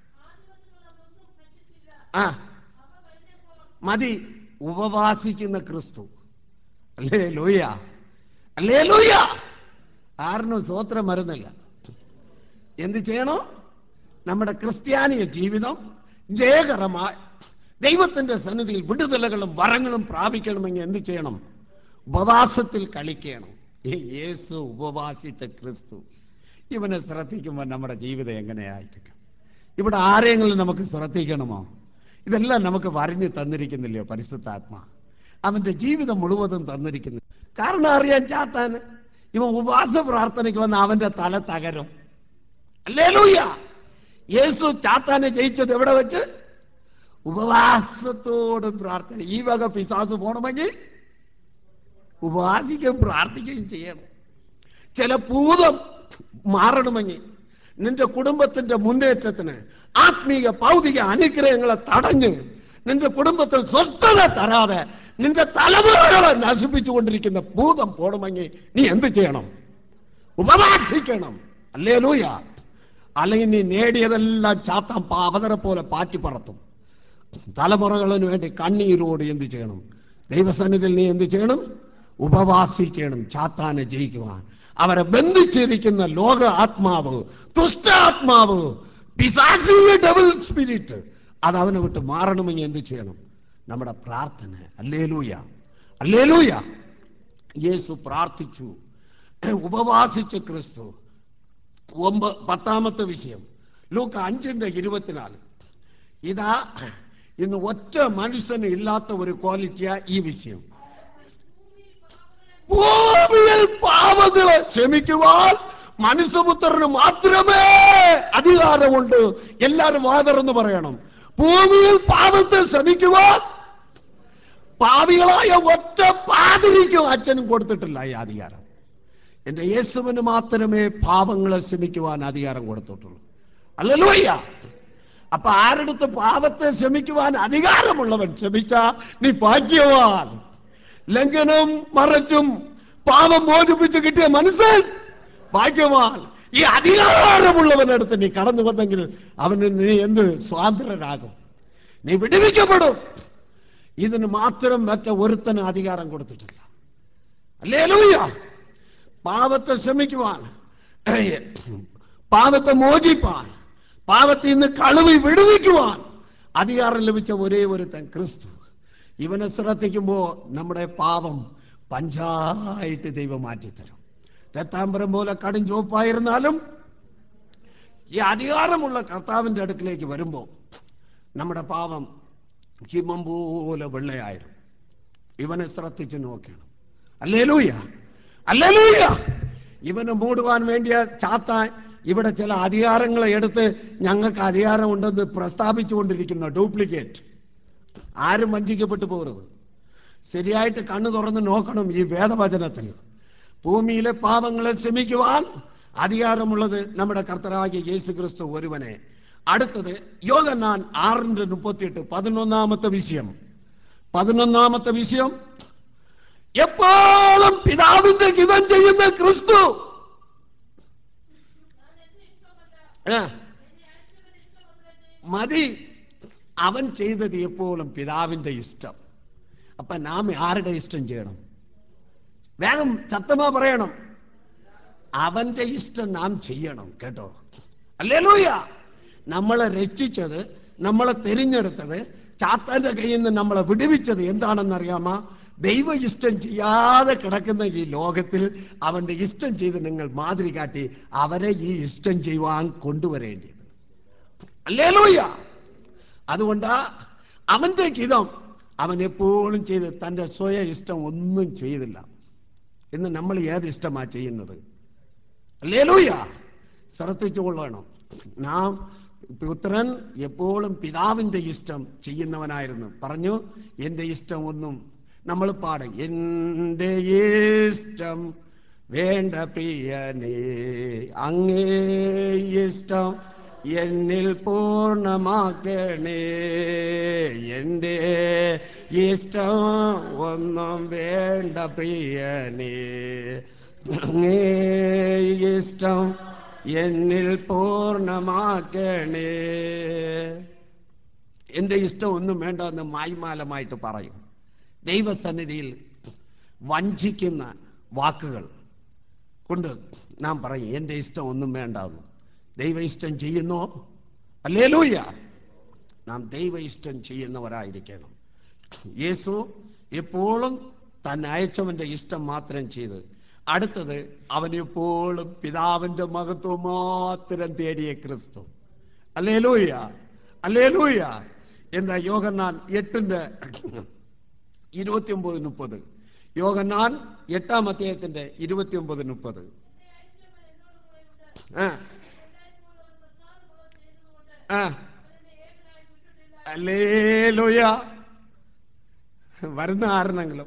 ആ മതി ഉപവാസിക്കുന്ന ക്രിസ്തു അല്ലേ ലൂയ അല്ലേ ലൂയ ആരിനും സ്വോത്രം വരുന്നില്ല എന്ത് ചെയ്യണം നമ്മുടെ ക്രിസ്ത്യാനിയ ജീവിതം ജയകരമായി ദൈവത്തിന്റെ സന്നിധിയിൽ വിടുതലകളും വരങ്ങളും പ്രാപിക്കണമെങ്കിൽ എന്ത് ചെയ്യണം ഉപവാസത്തിൽ കളിക്കണം ഈ യേസു ഉപവാസിத்த ക്രിസ്തു ഇവനെ ശ്രദ്ധിക്കുമ്പോൾ നമ്മുടെ ജീവിതം എങ്ങനെയായിരിക്കും ഇവിടെ ആരെങ്കിലും നമുക്ക് ശ്രദ്ധിക്കണമോ ഇതെല്ലാം നമുക്ക് വരഞ്ഞു തന്നിരിക്കുന്നില്ലയോ പരിശുദ്ധാത്മാ അവന്റെ ജീവിതം മുഴുവതും തന്നിരിക്കുന്നു കാരണം അറിയാൻ ചാത്താൻ ഇവൻ ഉപവാസ പ്രാർത്ഥനയ്ക്ക് വന്ന അവന്റെ തല തകരും അല്ലേലൂയ യേസു ചാത്താനെ ജയിച്ചത് എവിടെ വെച്ച് ഉപവാസത്തോട് പ്രാർത്ഥന ഈ വക പിശാസ് പോണമെങ്കിൽ ഉപവാസിക്കുകയും പ്രാർത്ഥിക്കുകയും ചെയ്യണം ചില ഭൂതം മാറണമെങ്കിൽ നിന്റെ കുടുംബത്തിന്റെ മുന്നേറ്റത്തിന് ആത്മീയ ഭൗതിക അനുഗ്രഹങ്ങളെ തടഞ്ഞ് നിന്റെ കുടുംബത്തിൽ സ്വസ്ഥത തരാതെ നിന്റെ തലമുറകളെ നശിപ്പിച്ചുകൊണ്ടിരിക്കുന്ന ഭൂതം പോണമെങ്കിൽ നീ എന്ത് ചെയ്യണം ഉപവാസിക്കണം അല്ലേ ലൂയ അല്ലെങ്കിൽ നീ നേടിയതെല്ലാം ചാത്താൻ പാവതരെ പോലെ പാറ്റി പറത്തും തലമുറകളിന് വേണ്ടി കണ്ണീരോട് എന്ത് ചെയ്യണം ദൈവസന്നിധിയിൽ നീ എന്ത് ചെയ്യണം ഉപവാസിക്കണം ചാത്താനെ ജയിക്കുവാൻ അവരെ ബന്ധിച്ചിരിക്കുന്ന ലോക ആത്മാവ് ദുഷ്ടാത്മാവ് പിശാചിയ ഡബിൾ സ്പിരിറ്റ് അത് അവനെ വിട്ട് മാറണമെങ്കിൽ എന്ത് ചെയ്യണം നമ്മുടെ പ്രാർത്ഥന അല്ലേലൂയ അല്ലേലൂയ യേസു പ്രാർത്ഥിച്ചു ഉപവാസിച്ച ക്രിസ്തു ഒമ്പ പത്താമത്തെ വിഷയം ലൂക്ക അഞ്ചിന്റെ ഇരുപത്തിനാല് ഇതാ ഇന്ന് ഒറ്റ മനുഷ്യന് ഇല്ലാത്ത ഒരു ക്വാളിറ്റിയാ ഈ വിഷയം ഭൂമിയിൽ പാപങ്ങളെ ക്ഷമിക്കുവാൻ മനുഷ്യപുത്രന് മാത്രമേ അധികാരമുണ്ട് എല്ലാരും വാതറന്ന് പറയണം ഭൂമിയിൽ പാപത്തെ ക്ഷമിക്കുവാൻ പാവികളായ ഒറ്റ പാതിരിക്കും അച്ഛനും കൊടുത്തിട്ടില്ല ഈ അധികാരം എന്റെ യേശുവിന് മാത്രമേ പാപങ്ങളെ ക്ഷമിക്കുവാൻ അധികാരം കൊടുത്തിട്ടുള്ളൂ അല്ലല്ലോ അയ്യ അപ്പൊ ആരെടുത്ത് പാപത്തെ ക്ഷമിക്കുവാൻ അധികാരമുള്ളവൻ ക്ഷമിച്ച നീ ഭാഗ്യവാൻ ലംഘനം മറച്ചും പാപം മോചിപ്പിച്ച് കിട്ടിയ മനുഷ്യൻ ഭാഗ്യവാൻ ഈ അധികാരമുള്ളവനടുത്ത് നീ കടന്നു വന്നെങ്കിൽ അവന് നീ എന്ത് സ്വാതന്ത്ര്യനാകും നീ വിടുവിക്കപ്പെടും ഇതിന് മാത്രം മറ്റ ഒരുത്തന് അധികാരം കൊടുത്തിട്ടില്ല അല്ലേ ലൂയ പാവത്തെ ക്ഷമിക്കുവാൻ പാവത്തെ മോചിപ്പാൻ പാവത്തിൽ നിന്ന് കളുവി വിടുവിക്കുവാൻ അധികാരം ലഭിച്ച ഒരേ ഒരുത്തൻ ക്രിസ്തു ഇവനെ ശ്രദ്ധിക്കുമ്പോ നമ്മുടെ പാപം പഞ്ചായിട്ട് ദൈവം മാറ്റിത്തരും രത്താമ്പരം പോലെ കടും ചോപ്പായിരുന്നാലും ഈ അധികാരമുള്ള കർത്താവിന്റെ അടുക്കിലേക്ക് വരുമ്പോൾ നമ്മുടെ പാപം ഹിമം പോലെ വെള്ളയായിരുന്നു ഇവനെ ശ്രദ്ധിച്ച് നോക്കണം അല്ലേലൂയ അല്ലേലൂയ ഇവനെ മൂടുവാൻ വേണ്ടിയ ചാത്താൻ ഇവിടെ ചില അധികാരങ്ങളെ എടുത്ത് ഞങ്ങൾക്ക് അധികാരമുണ്ടെന്ന് പ്രസ്താവിച്ചുകൊണ്ടിരിക്കുന്ന ഡ്യൂപ്ലിക്കേറ്റ് ആരും വഞ്ചിക്കപ്പെട്ടു പോകരുത് ശരിയായിട്ട് കണ്ണു തുറന്ന് നോക്കണം ഈ വേദവചനത്തിൽ ഭൂമിയിലെ പാപങ്ങളെ ക്ഷമിക്കുവാൻ അധികാരമുള്ളത് നമ്മുടെ കർത്തരാകിയ യേശു ക്രിസ്തു ഒരുവനെ അടുത്തത് യോഗന്നാൻ ആറിന്റെ മുപ്പത്തിയെട്ട് പതിനൊന്നാമത്തെ വിഷയം പതിനൊന്നാമത്തെ വിഷയം എപ്പോഴും പിതാവിന്റെ ഗിതം ചെയ്യുന്ന ക്രിസ്തു ആ, മതി അവൻ ചെയ്തത് എപ്പോഴും പിതാവിന്റെ ഇഷ്ടം അപ്പൊ നാം ആരുടെ ഇഷ്ടം ചെയ്യണം വേഗം സത്യമാ പറയണം അവന്റെ ഇഷ്ടം നാം ചെയ്യണം കേട്ടോ അല്ലേലൂയ നമ്മളെ രക്ഷിച്ചത് നമ്മളെ തിരഞ്ഞെടുത്തത് ചാത്താന്റെ കയ്യിൽ നിന്ന് നമ്മളെ വിടുവിച്ചത് എന്താണെന്ന് അറിയാമോ ദൈവ ഇഷ്ടം ചെയ്യാതെ കിടക്കുന്ന ഈ ലോകത്തിൽ അവന്റെ ഇഷ്ടം ചെയ്ത് നിങ്ങൾ മാതിരി കാട്ടി അവരെ ഈ ഇഷ്ടം ചെയ്യുവാൻ കൊണ്ടുവരേണ്ടത് അല്ലേലൂയ അതുകൊണ്ടാ അവന്റെ ഗീതം അവൻ എപ്പോഴും ചെയ്ത് തന്റെ സ്വയ ഇഷ്ടം ഒന്നും ചെയ്തില്ല ഇന്ന് നമ്മൾ ഏത് ഇഷ്ടമാ ചെയ്യുന്നത് അല്ലേലൂയ ശ്രദ്ധിച്ചുകൊള്ളണം നാം പുത്രൻ എപ്പോഴും പിതാവിന്റെ ഇഷ്ടം ചെയ്യുന്നവനായിരുന്നു പറഞ്ഞു എൻ്റെ ഇഷ്ടം ഒന്നും നമ്മൾ പാടും എൻ്റെ ഇഷ്ടം വേണ്ട പ്രിയനേ അങ്ങേ ഇഷ്ടം എന്നിൽ പൂർണ്ണമാക്കണേ എൻ്റെ ഇഷ്ടം ഒന്നും വേണ്ട പ്രിയനേ അങ്ങേ ഇഷ്ടം എന്നിൽ പൂർണ്ണമാക്കണേ എൻ്റെ ഇഷ്ടം ഒന്നും വേണ്ട എന്ന് മായ്മാലമായിട്ട് പറയും ദൈവസന്നിധിയിൽ വഞ്ചിക്കുന്ന വാക്കുകൾ കൊണ്ട് നാം പറയും എൻ്റെ ഇഷ്ടം ഒന്നും വേണ്ടാന്ന് ദൈവ ഇഷ്ടം ചെയ്യുന്നോ അല്ലേലൂയ നാം ദൈവ ഇഷ്ടം ചെയ്യുന്നവരായിരിക്കണം യേശു എപ്പോഴും തന്നെ അയച്ചവന്റെ ഇഷ്ടം മാത്രം ചെയ്ത് അടുത്തത് അവൻ എപ്പോഴും പിതാവിന്റെ മഹത്വം മാത്രം തേടിയ ക്രിസ്തു അല്ലേലൂയ അല്ലേലൂയ എന്താ യോഗന്നാൻ എട്ടിന്റെ ഇരുപത്തി ഒമ്പത് മുപ്പത് യോഗന്നാൻ എട്ടാം അധ്യായത്തിന്റെ ഇരുപത്തി ഒമ്പത് മുപ്പത് ആ ആ അല്ലേലൂയ വരുന്ന ആരെന്നെങ്കിലും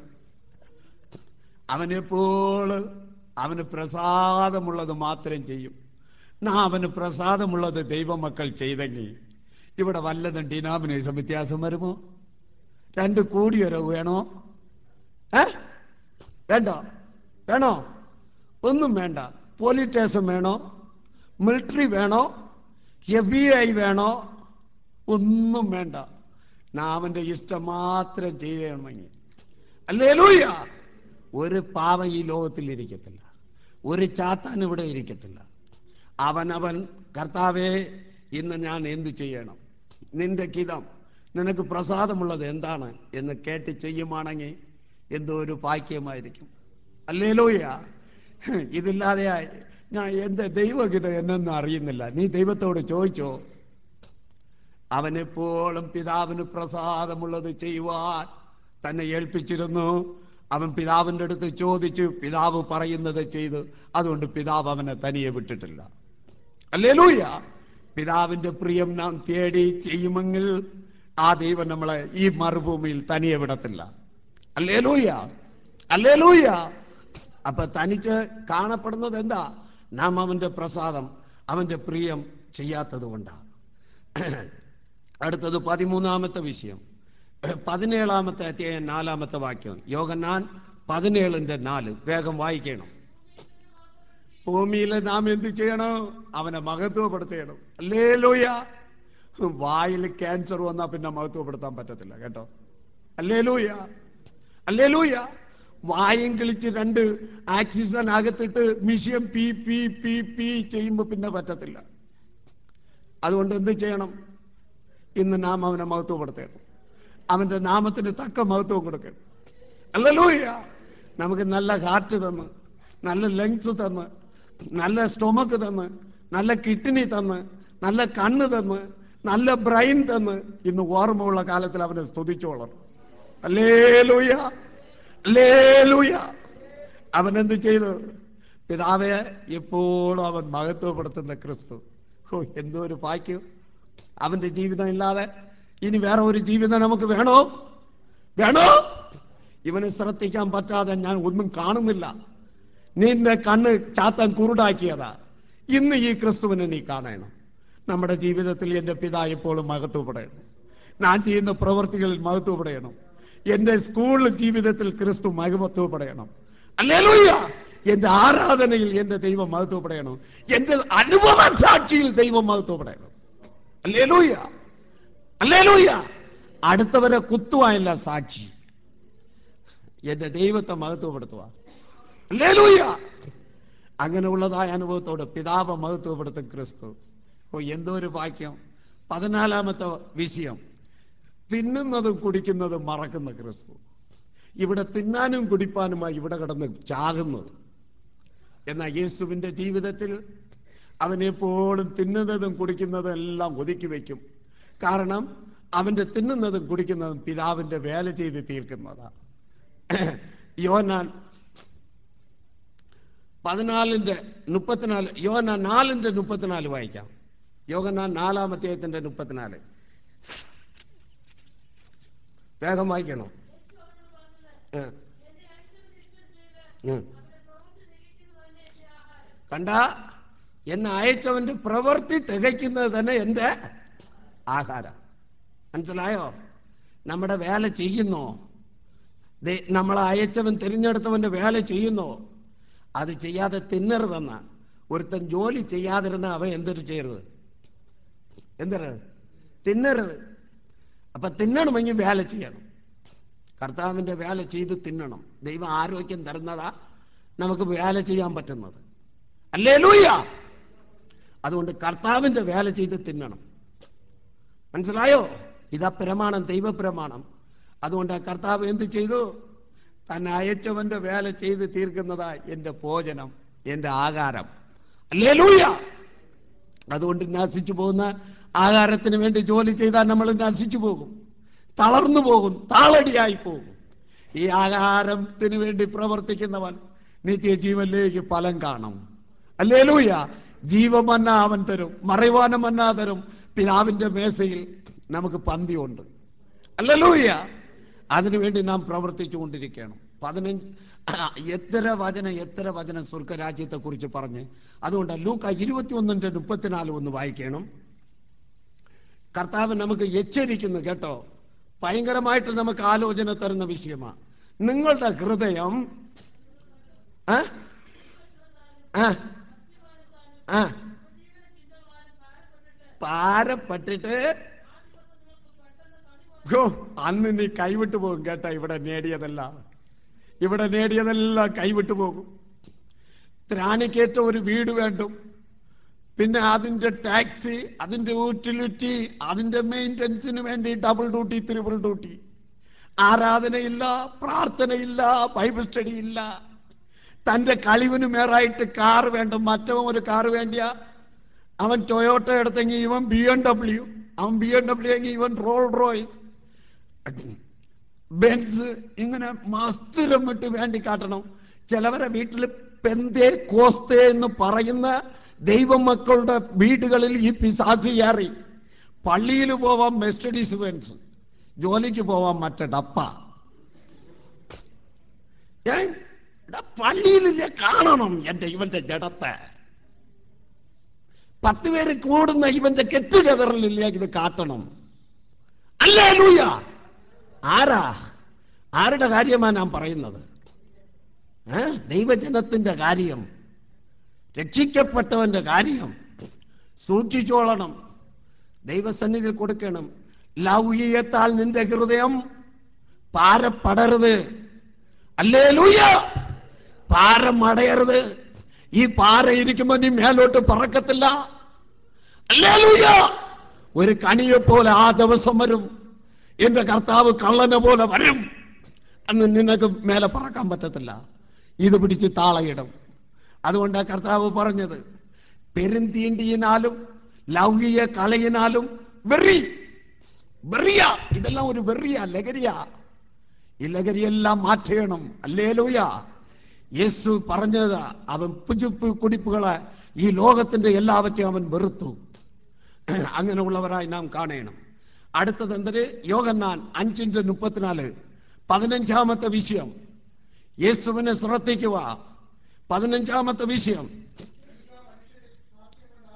അവനെപ്പോൾ അവന് പ്രസാദമുള്ളത് മാത്രം ചെയ്യും നാ അവന് പ്രസാദമുള്ളത് ദൈവമക്കൾ ചെയ്തെങ്കിൽ ഇവിടെ വല്ലതും ഡിനോമിനേഷൻ വ്യത്യാസം വരുമോ രണ്ട് കൂടിയൊരവ് വേണോ ഏ വേണ്ട വേണോ ഒന്നും വേണ്ട പോലീസ് സ്റ്റേഷൻ വേണോ മിലിറ്ററി വേണോ എഫ് ബി ഐ വേണോ ഒന്നും വേണ്ട നാം അവന്റെ ഇഷ്ടം മാത്രം ചെയ്യണമെങ്കിൽ അല്ലേലൂയ ഒരു പാവം ഈ ലോകത്തിൽ ഇരിക്കത്തില്ല ഒരു ചാത്താൻ ഇവിടെ ഇരിക്കത്തില്ല അവനവൻ കർത്താവേ ഇന്ന് ഞാൻ എന്ത് ചെയ്യണം നിന്റെ ഗീതം നിനക്ക് പ്രസാദമുള്ളത് എന്താണ് എന്ന് കേട്ട് ചെയ്യുവാണെങ്കിൽ എന്തോ ഒരു ഭാഗ്യമായിരിക്കും അല്ലേലൂയ ഇതില്ലാതെയായി ഞാൻ എന്റെ ദൈവഗീതം എന്നെന്ന് അറിയുന്നില്ല നീ ദൈവത്തോട് ചോദിച്ചോ അവനെപ്പോഴും പിതാവിന് പ്രസാദമുള്ളത് ചെയ്യുവാൻ തന്നെ ഏൽപ്പിച്ചിരുന്നു അവൻ പിതാവിൻ്റെ അടുത്ത് ചോദിച്ചു പിതാവ് പറയുന്നത് ചെയ്തു അതുകൊണ്ട് പിതാവ് അവനെ തനിയെ വിട്ടിട്ടില്ല അല്ലേലൂയ പിതാവിന്റെ പ്രിയം നാം തേടി ചെയ്യുമെങ്കിൽ ആ ദൈവം നമ്മളെ ഈ മറുഭൂമിയിൽ തനിയെ വിടത്തില്ല അല്ലേലൂയ അല്ലേലൂയ അപ്പൊ തനിച്ച് കാണപ്പെടുന്നത് എന്താ നാം അവന്റെ പ്രസാദം അവന്റെ പ്രിയം ചെയ്യാത്തത് കൊണ്ടാണ് അടുത്തത് പതിമൂന്നാമത്തെ വിഷയം പതിനേഴാമത്തെ അധ്യായം നാലാമത്തെ വാക്യം യോഗന്നാൻ പതിനേഴിന്റെ നാല് വേഗം വായിക്കണം ഭൂമിയിൽ നാം എന്ത് ചെയ്യണം അവനെ മഹത്വപ്പെടുത്തണം അല്ലേ ലോയ വായിൽ ക്യാൻസർ വന്നാൽ പിന്നെ മഹത്വപ്പെടുത്താൻ പറ്റത്തില്ല കേട്ടോ അല്ലേ ലൂയ അല്ലേ ലൂയ വായും കിളിച്ച് രണ്ട് ആക്സിജൻ അകത്തിട്ട് മിഷ്യം പി പി പി പി ചെയ്യുമ്പോൾ പിന്നെ പറ്റത്തില്ല അതുകൊണ്ട് എന്ത് ചെയ്യണം ഇന്ന് നാം അവനെ മഹത്വപ്പെടുത്തണം അവന്റെ നാമത്തിന് തക്ക മഹത്വം കൊടുക്കണം അല്ലലൂയ നമുക്ക് നല്ല ഹാർട്ട് തന്ന് നല്ല ലങ്സ് തന്ന് നല്ല സ്റ്റൊമക്ക് തന്ന് നല്ല കിഡ്നി തന്ന് നല്ല കണ്ണ് തന്ന് നല്ല ബ്രെയിൻ തന്ന് ഇന്ന് ഓർമ്മയുള്ള കാലത്തിൽ അവനെ സ്തുതിച്ചോളണം അല്ലേ ലൂയ അല്ലേ ലൂയ അവൻ എന്ത് ചെയ്തു പിതാവെ എപ്പോഴും അവൻ മഹത്വപ്പെടുത്തുന്ന ക്രിസ്തു ഹോ എന്തോ ഒരു ഭാഗ്യം അവന്റെ ജീവിതം ഇല്ലാതെ ഇനി വേറെ ഒരു ജീവിതം നമുക്ക് വേണോ വേണോ ഇവനെ ശ്രദ്ധിക്കാൻ പറ്റാതെ ഞാൻ ഒന്നും കാണുന്നില്ല നിന്റെ കണ്ണ് ചാത്തൻ കുരുടാക്കിയതാ ഇന്ന് ഈ ക്രിസ്തുവിനെ നീ കാണണം നമ്മുടെ ജീവിതത്തിൽ എൻ്റെ പിതാ എപ്പോഴും മഹത്വപ്പെടണം ഞാൻ ചെയ്യുന്ന പ്രവൃത്തികളിൽ മഹത്വപ്പെടണം എൻ്റെ സ്കൂൾ ജീവിതത്തിൽ ക്രിസ്തു മഹത്വപ്പെടണം അല്ലേലൂയ്യ എൻ്റെ ആരാധനയിൽ എൻ്റെ ദൈവം മഹത്വപ്പെടണം എൻ്റെ അനുഭവ സാക്ഷിയിൽ ദൈവം മഹത്വപ്പെടണം അല്ലേലൂയ്യ അല്ലേലൂയ്യ അടുത്തവരെ കുത്തുവായല്ല സാക്ഷി എന്റെ ദൈവത്തെ മഹത്വപ്പെടുത്തുക അല്ലേലൂയ്യ അങ്ങനെയുള്ളതായ അനുഭവത്തോട് പിതാവ് മഹത്വപ്പെടുത്തും ക്രിസ്തു ഓ എന്തോ ഒരു വാക്യം പതിനാലാമത്തെ വിഷയം തിന്നുന്നതും കുടിക്കുന്നതും മറക്കുന്ന ക്രിസ്തു ഇവിടെ തിന്നാനും കുടിപ്പാനുമായി ഇവിടെ കിടന്ന് ചാകുന്നത് എന്നാൽ യേശുവിൻ്റെ ജീവിതത്തിൽ അവനെപ്പോഴും തിന്നുന്നതും കുടിക്കുന്നതും എല്ലാം ഒതുക്കി വയ്ക്കും കാരണം അവൻ്റെ തിന്നുന്നതും കുടിക്കുന്നതും പിതാവിൻ്റെ വേല ചെയ്ത് തീർക്കുന്നതാണ് യോനാൻ പതിനാലിൻ്റെ മുപ്പത്തിനാല് യോന നാലിൻ്റെ മുപ്പത്തിനാല് വായിക്കാം യോഗനാൻ നാലാം അധ്യായത്തിൻ്റെ മുപ്പത്തിനാല് വേഗം വായിക്കണോ ആ. ഉം. കണ്ട എന്നെ അയച്ചവന്റെ പ്രവൃത്തി തികയ്ക്കുന്നത് തന്നെ എൻ്റെ ആഹാരം മനസ്സിലായോ നമ്മുടെ വേല ചെയ്യുന്നോ ദേ- നമ്മളെ അയച്ചവൻ തിരഞ്ഞെടുത്തവന്റെ വേല ചെയ്യുന്നോ അത് ചെയ്യാതെ തിന്നരുതെന്ന ഒരുത്തൻ ജോലി ചെയ്യാതിരുന്ന അവൻ എന്തൊരു ചെയ്യരുത് എന്തരുത് തിന്നരുത് അപ്പൊ തിന്നണമെങ്കിൽ വേല ചെയ്യണം കർത്താവിൻ്റെ വേല ചെയ്ത് തിന്നണം ദൈവം ആരോഗ്യം തരുന്നതാ നമുക്ക് വേല ചെയ്യാൻ പറ്റുന്നത് അല്ലേ ലൂയ അതുകൊണ്ട് കർത്താവിൻ്റെ വേല ചെയ്ത് തിന്നണം മനസ്സിലായോ ഇതാ പ്രമാണം ദൈവപ്രമാണം അതുകൊണ്ട് ആ കർത്താവ് എന്ത് ചെയ്തു തന്നെ അയച്ചവന്റെ വേല ചെയ്ത് തീർക്കുന്നതാ എൻ്റെ ഭോജനം എൻ്റെ ആകാരം അല്ലേ ലൂയ അതുകൊണ്ട് നശിച്ചു പോകുന്ന ആഹാരത്തിന് വേണ്ടി ജോലി ചെയ്താൽ നമ്മൾ നശിച്ചു പോകും തളർന്നു പോകും താളടിയായി പോകും ഈ ആഹാരത്തിന് വേണ്ടി പ്രവർത്തിക്കുന്നവൻ നിത്യജീവനിലേക്ക് ഫലം കാണും അല്ലേ ലൂയ ജീവമന്ന അവൻ തരും മറയുവാന മന്ന തരും പിതാവിന്റെ മേശയിൽ നമുക്ക് പന്തിയുണ്ട് അല്ലലൂയ അതിനുവേണ്ടി നാം പ്രവർത്തിച്ചു കൊണ്ടിരിക്കണം പതിനഞ്ച് എത്ര വചനം എത്ര വചനം സ്വർഗരാജ്യത്തെ കുറിച്ച് പറഞ്ഞ് അതുകൊണ്ട് ലൂക്ക ഇരുപത്തി ഒന്നിന്റെ മുപ്പത്തിനാല് ഒന്ന് വായിക്കണം കർത്താവ് നമുക്ക് എച്ചരിക്കുന്നു കേട്ടോ ഭയങ്കരമായിട്ട് നമുക്ക് ആലോചന തരുന്ന വിഷയമാണ് നിങ്ങളുടെ ഹൃദയം ആ? ആ? ആ. പാരപ്പെട്ടിട്ട് ഹോ, അന്ന് നീ കൈവിട്ടു പോകും കേട്ടാ ഇവിടെ നേടിയതെല്ലാം ഇവിടെ നേടിയതെല്ലാം കൈവിട്ടു പോകും ത്രാണിക്കേറ്റ ഒരു വീട് വേണ്ടും പിന്നെ അതിന്റെ ടാക്സി അതിന്റെ യൂട്ടിലിറ്റി അതിന്റെ മെയിൻ്റനൻസിന് വേണ്ടി ഡബിൾ ഡ്യൂട്ടി ത്രിബിൾ ഡ്യൂട്ടി ആരാധനയില്ല പ്രാർത്ഥനയില്ല ബൈബിൾ സ്റ്റഡി ഇല്ല തന്റെ കഴിവിന് മേറായിട്ട് കാർ വേണ്ട മറ്റവൻ ഒരു കാർ വേണ്ടിയ അവൻ ടൊയോട്ട എടുത്തെങ്കിൽ ഇവൻ ബി എം ഡബ്ല്യു അവൻ ബി എം ഡബ്ല്യു എങ്കിൽ ഇവൻ റോൾ റോയ്സ് ബെൻസ് ഇങ്ങനെ മസ്തിരം വിട്ട് വേണ്ടി കാട്ടണം ചിലവരെ വീട്ടിൽ പെന്തേ കോസ്തേ എന്ന് പറയുന്ന ദൈവമക്കളുടെ വീടുകളിൽ ഈ പിശാസി കയറി പള്ളിയിൽ പോവാൻ മെസ്റ്റഡീസ് ബെൻസ് ജോലിക്ക് പോവാൻ മറ്റേ ഡപ്പ ഏ? എടാ, പള്ളിയിലില്ലേ കാണണം എന്റെ ഇവന്റെ ജഡത്തെ പത്ത് പേര് കൂടുന്ന ഇവന്റെ കെറ്റ് കതറിലില്ലേ ഇത് കാട്ടണം അല്ലേ ലൂയ ആരാ ആരുടെ കാര്യമാണ് ഞാൻ പറയുന്നത് ഏ? ദൈവജനത്തിന്റെ കാര്യം രക്ഷിക്കപ്പെട്ടവന്റെ കാര്യം സൂക്ഷിച്ചോളണം ദൈവസന്നിധിയിൽ കൊടുക്കണം ലൗകികത്താൽ നിന്റെ ഹൃദയം പാരപ്പെടരുത് അല്ലേ ലൂയ പാരം അടയരുത് ഈ പാര ഇരിക്കുമ്പോ നീ മേലോട്ട് പറക്കത്തില്ല അല്ലേ ലൂയ ഒരു കണിയെ പോലെ ആ ദിവസം വരും എന്റെ കർത്താവ് കള്ളനെ പോലെ വരും അന്ന് നിനക്ക് മേലെ പറക്കാൻ പറ്റത്തില്ല ഇത് പിടിച്ച് താളയിടും അതുകൊണ്ട് കർത്താവ് പറഞ്ഞത് പെരുന്തീണ്ടിയിനാലും ലൗകിക കളയിനാലും വെറി വെറിയ ഇതെല്ലാം ഒരു വെറിയ ലഹരിയ ഈ ലഹരിയെല്ലാം മാറ്റണം അല്ലേ ലൂയ യേശു പറഞ്ഞത് അവൻ പുജുപ്പ് കുടിപ്പുകളെ ഈ ലോകത്തിന്റെ എല്ലാവற்றைയും അവൻ വെറുത്തു അങ്ങനെയുള്ളവരായി നാം കാണണം അടുത്തത് എന്തൊരു യോഗന്നാൻ അഞ്ചിന്റെ മുപ്പത്തിനാല് പതിനഞ്ചാമത്തെ വിഷയം യേശുവിനെ ശ്രദ്ധിക്കുക പതിനഞ്ചാമത്തെ വിഷയം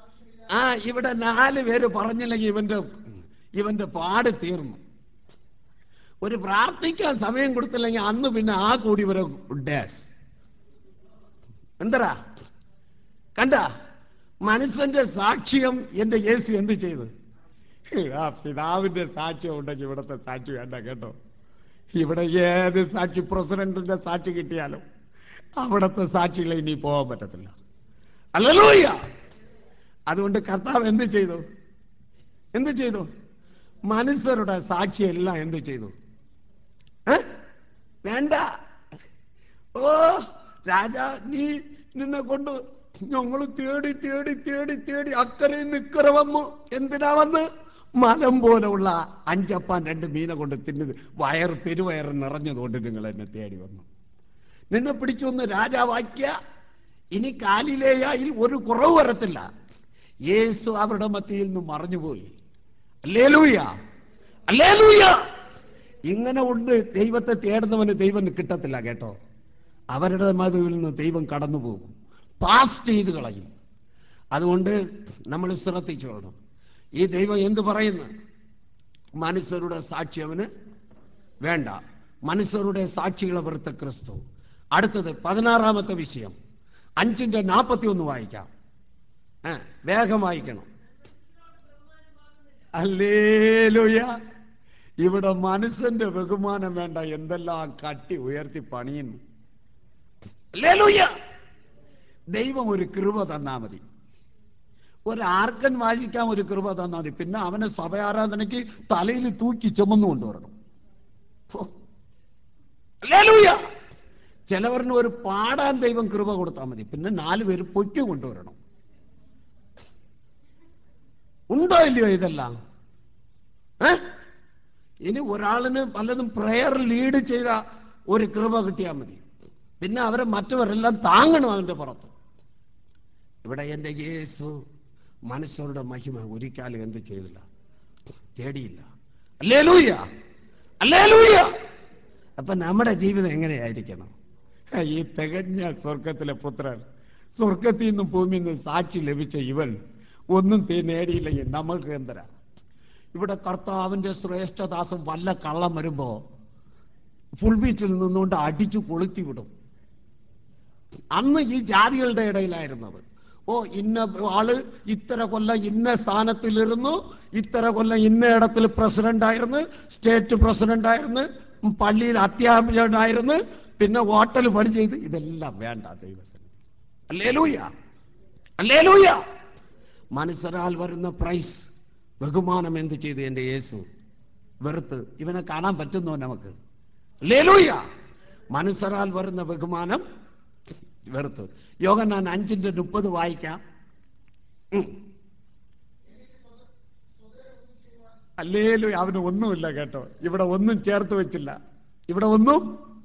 ആ ഇവിടെ നാല് പേര് പറഞ്ഞില്ലെങ്കിൽ ഇവന്റെ ഇവന്റെ പാട് തീർന്നു ഒരു പ്രാർത്ഥിക്കാൻ സമയം കൊടുത്തില്ലെങ്കിൽ അന്ന് പിന്നെ ആ കൂടി വരെ ഡാഷ് എന്തടാ കണ്ട മനുഷ്യന്റെ സാക്ഷ്യം എന്റെ യേശു എന്ത് ചെയ്തു ആ പിതാവിന്റെ സാക്ഷ്യം ഉണ്ടെങ്കിൽ ഇവിടുത്തെ സാക്ഷി വേണ്ട കേട്ടോ ഇവിടെ ഏത് സാക്ഷി പ്രസിഡന്റിന്റെ സാക്ഷി കിട്ടിയാലും അവിടുത്തെ സാക്ഷികളെ ഇനി പോകാൻ പറ്റത്തില്ല അല്ലല്ലോയ്യ അതുകൊണ്ട് കർത്താവ് എന്ത് ചെയ്തു എന്ത് ചെയ്തു മനുഷ്യരുടെ സാക്ഷി എല്ലാം എന്ത് ചെയ്തു ഏ? വേണ്ട ഓ രാജാ നീ നിന്നെ കൊണ്ട് ഞങ്ങൾ തേടി തേടി തേടി തേടി അക്കരെ നിക്കരെ വന്നു എന്തിനാ വന്ന് മലം പോലെയുള്ള അഞ്ചപ്പാൻ രണ്ട് മീനെ കൊണ്ട് തിന്നത് വയറ് പെരുവയറ് നിറഞ്ഞതുകൊണ്ട് നിങ്ങൾ എന്നെ തേടി വന്നു നിന്നെ പിടിച്ചൊന്ന് രാജാവാക്കിയ ഇനി കാലിലേയായിൽ ഒരു കുറവ് വരത്തില്ല യേശു അവരുടെ മത്തിയിൽ നിന്ന് മറഞ്ഞുപോയി അല്ലേലൂയ അല്ലേലൂയ ഇങ്ങനെ ഉണ്ട് ദൈവത്തെ തേടുന്നവന് ദൈവം കിട്ടത്തില്ല കേട്ടോ അവരുടെ മതവിൽ നിന്ന് ദൈവം കടന്നു പോകും പാസ് ചെയ്ത് കളയും അതുകൊണ്ട് നമ്മൾ ശ്രദ്ധിച്ചോളണം ഈ ദൈവം എന്ത് പറയുന്നു മനുഷ്യരുടെ സാക്ഷി അവന് വേണ്ട മനുഷ്യരുടെ സാക്ഷികളെ വെറുത്ത ക്രിസ്തു അടുത്തത് പതിനാറാമത്തെ വിഷയം അഞ്ചിന്റെ നാൽപ്പത്തി ഒന്ന് വായിക്കാം ആ, വേഗം വായിക്കണം അല്ലേലുയ ഇവിടെ മനുഷ്യന്റെ ബഹുമാനം വേണ്ട എന്തെല്ലാം കട്ടി ഉയർത്തി പണിയുന്നു അല്ലേലൂയ ദൈവം ഒരു കൃപ തന്നാ മതി ഒരു ആർക്കൻ വായിക്കാൻ ഒരു കൃപ തന്നാ മതി പിന്നെ അവനെ സഭയാരാധനയ്ക്ക് തലയിൽ തൂക്കി ചുമന്നു കൊണ്ടുവരണം ഫോ. ഹല്ലേലൂയ. ചിലവരിന് ഒരു പാടാൻ ദൈവം കൃപ കൊടുത്താൽ മതി പിന്നെ നാല് പേര് പൊയ്ക്ക് കൊണ്ടുവരണം ഉണ്ടോ ഇല്ലയോ ഇതെല്ലാം ഏ ഇനി ഒരാളിന് പലതും പ്രെയർ ലീഡ് ചെയ്ത ഒരു കൃപ കിട്ടിയാൽ മതി പിന്നെ അവരെ മറ്റവരെല്ലാം താങ്ങണം അവന്റെ പുറത്ത് ഇവിടെ എൻ്റെ യേസു മനുഷ്യരുടെ മഹിമ ഒരിക്കലും എന്ത് ചെയ്തില്ല തേടിയില്ല അല്ലേ ലൂയ അല്ലേ ലൂയ അപ്പൊ നമ്മുടെ ജീവിതം എങ്ങനെയായിരിക്കണം ഈ തികഞ്ഞ സ്വർഗത്തിലെ പുത്രൻ സ്വർഗത്തിൽ നിന്നും ഭൂമിയിൽ നിന്നും സാക്ഷി ലഭിച്ച ഇവൻ ഒന്നും തേ നേടിയില്ലെങ്കിൽ നമുക്ക് എന്തരാ ഇവിടെ കർത്താവിന്റെ ശ്രേഷ്ഠദാസം വല്ല കള്ളം വരുമ്പോ ഫുൾ ബീറ്റിൽ നിന്നുകൊണ്ട് അടിച്ചു കൊളുത്തി വിടും അന്ന് ഈ ജാതികളുടെ ഇടയിലായിരുന്നത് ഓ ഇന്ന ആള് ഇത്ര കൊല്ലം ഇന്ന സ്ഥാനത്തിലിരുന്നു ഇത്ര കൊല്ലം ഇന്ന ഇടത്തിൽ പ്രസിഡന്റ് ആയിരുന്നു സ്റ്റേറ്റ് പ്രസിഡന്റ് ആയിരുന്നു പള്ളിയിൽ അത്യാവശ്യമായിരുന്നു പിന്നെ ഹോട്ടൽ പണി ചെയ്ത് ഇതെല്ലാം വേണ്ട ദൈവസന്നിധി അല്ലേലൂയ അല്ലേലൂയ മനസ്സരാൽ വരുന്ന പ്രൈസ് ബഹുമാനം എന്ത് ചെയ്തു എൻ്റെ യേസു വെറുത്ത് ഇവനെ കാണാൻ പറ്റുന്നോ നമുക്ക് ലേലൂയ മനസ്സരാൽ വരുന്ന ബഹുമാനം വെറുത്ത് യോഗനാൻ അഞ്ചിന്റെ മുപ്പത് വായിക്കാം ഉം. അല്ലേലു അവന് ഒന്നുമില്ല കേട്ടോ ഇവിടെ ഒന്നും ചേർത്ത് വെച്ചില്ല ഇവിടെ ഒന്നും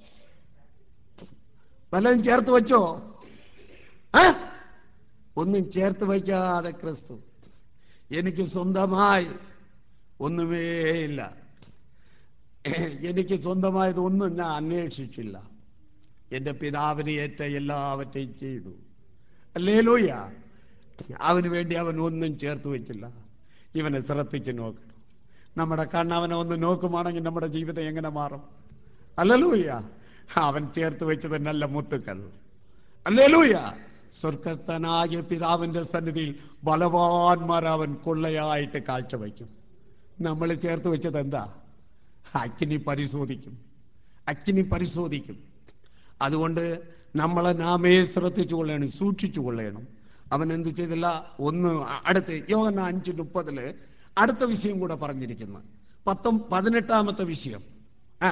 വല്ലതും ചേർത്ത് വെച്ചോ ആ ഒന്നും ചേർത്ത് വയ്ക്കാതെ ക്രിസ്തു എനിക്ക് സ്വന്തമായി ഒന്നുമേ ഇല്ല എനിക്ക് സ്വന്തമായത് ഒന്നും ഞാൻ അന്വേഷിച്ചില്ല എൻ്റെ പിതാവിനെ ഏറ്റ എല്ലാവറ്റെയും ചെയ്തു അല്ലേലൂയ അവന് വേണ്ടി അവൻ ഒന്നും ചേർത്ത് വെച്ചില്ല ഇവനെ ശ്രദ്ധിച്ച് നോക്കണം നമ്മുടെ കണ്ണവനെ ഒന്ന് നോക്കുവാണെങ്കിൽ നമ്മുടെ ജീവിതം എങ്ങനെ മാറും അല്ലലൂയ അവൻ ചേർത്ത് വെച്ചത് നല്ല മുത്തുക്കൾ അല്ലേലൂയ സ്വർഗത്തനായ പിതാവിന്റെ സന്നിധിയിൽ ബലവാന്മാർ അവൻ കൊള്ളയായിട്ട് കാഴ്ചവെക്കും നമ്മൾ ചേർത്ത് വെച്ചത് എന്താ അഗ്നി പരിശോധിക്കും അഗ്നി പരിശോധിക്കും അതുകൊണ്ട് നമ്മളെ നാമേ ശ്രദ്ധിച്ചു കൊള്ളണം സൂക്ഷിച്ചു കൊള്ളണം അവൻ എന്ത് ചെയ്തില്ല ഒന്ന് അടുത്ത് യോഹന അഞ്ച് മുപ്പതില് അടുത്ത വിഷയം കൂടെ പറഞ്ഞിരിക്കുന്നു പത്തും പതിനെട്ടാമത്തെ വിഷയം ആ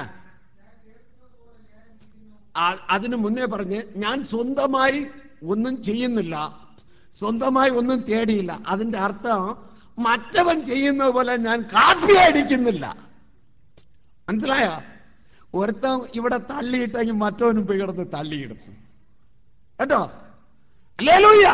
ആ- അതിനു മുന്നേ പറഞ്ഞ് ഞാൻ സ്വന്തമായി ഒന്നും ചെയ്യുന്നില്ല സ്വന്തമായി ഒന്നും തേടിയില്ല അതിന്റെ അർത്ഥം മറ്റവൻ ചെയ്യുന്നത് പോലെ ഞാൻ കാപ്പി അടിക്കുന്നില്ല മനസ്സിലായോ ഒരുത്തൻ ഇവിടെ തള്ളിയിട്ടെങ്കിൽ മറ്റവനും പോയി കിടന്ന് തള്ളിയിടും കേട്ടോ അല്ലേലൂയ്യ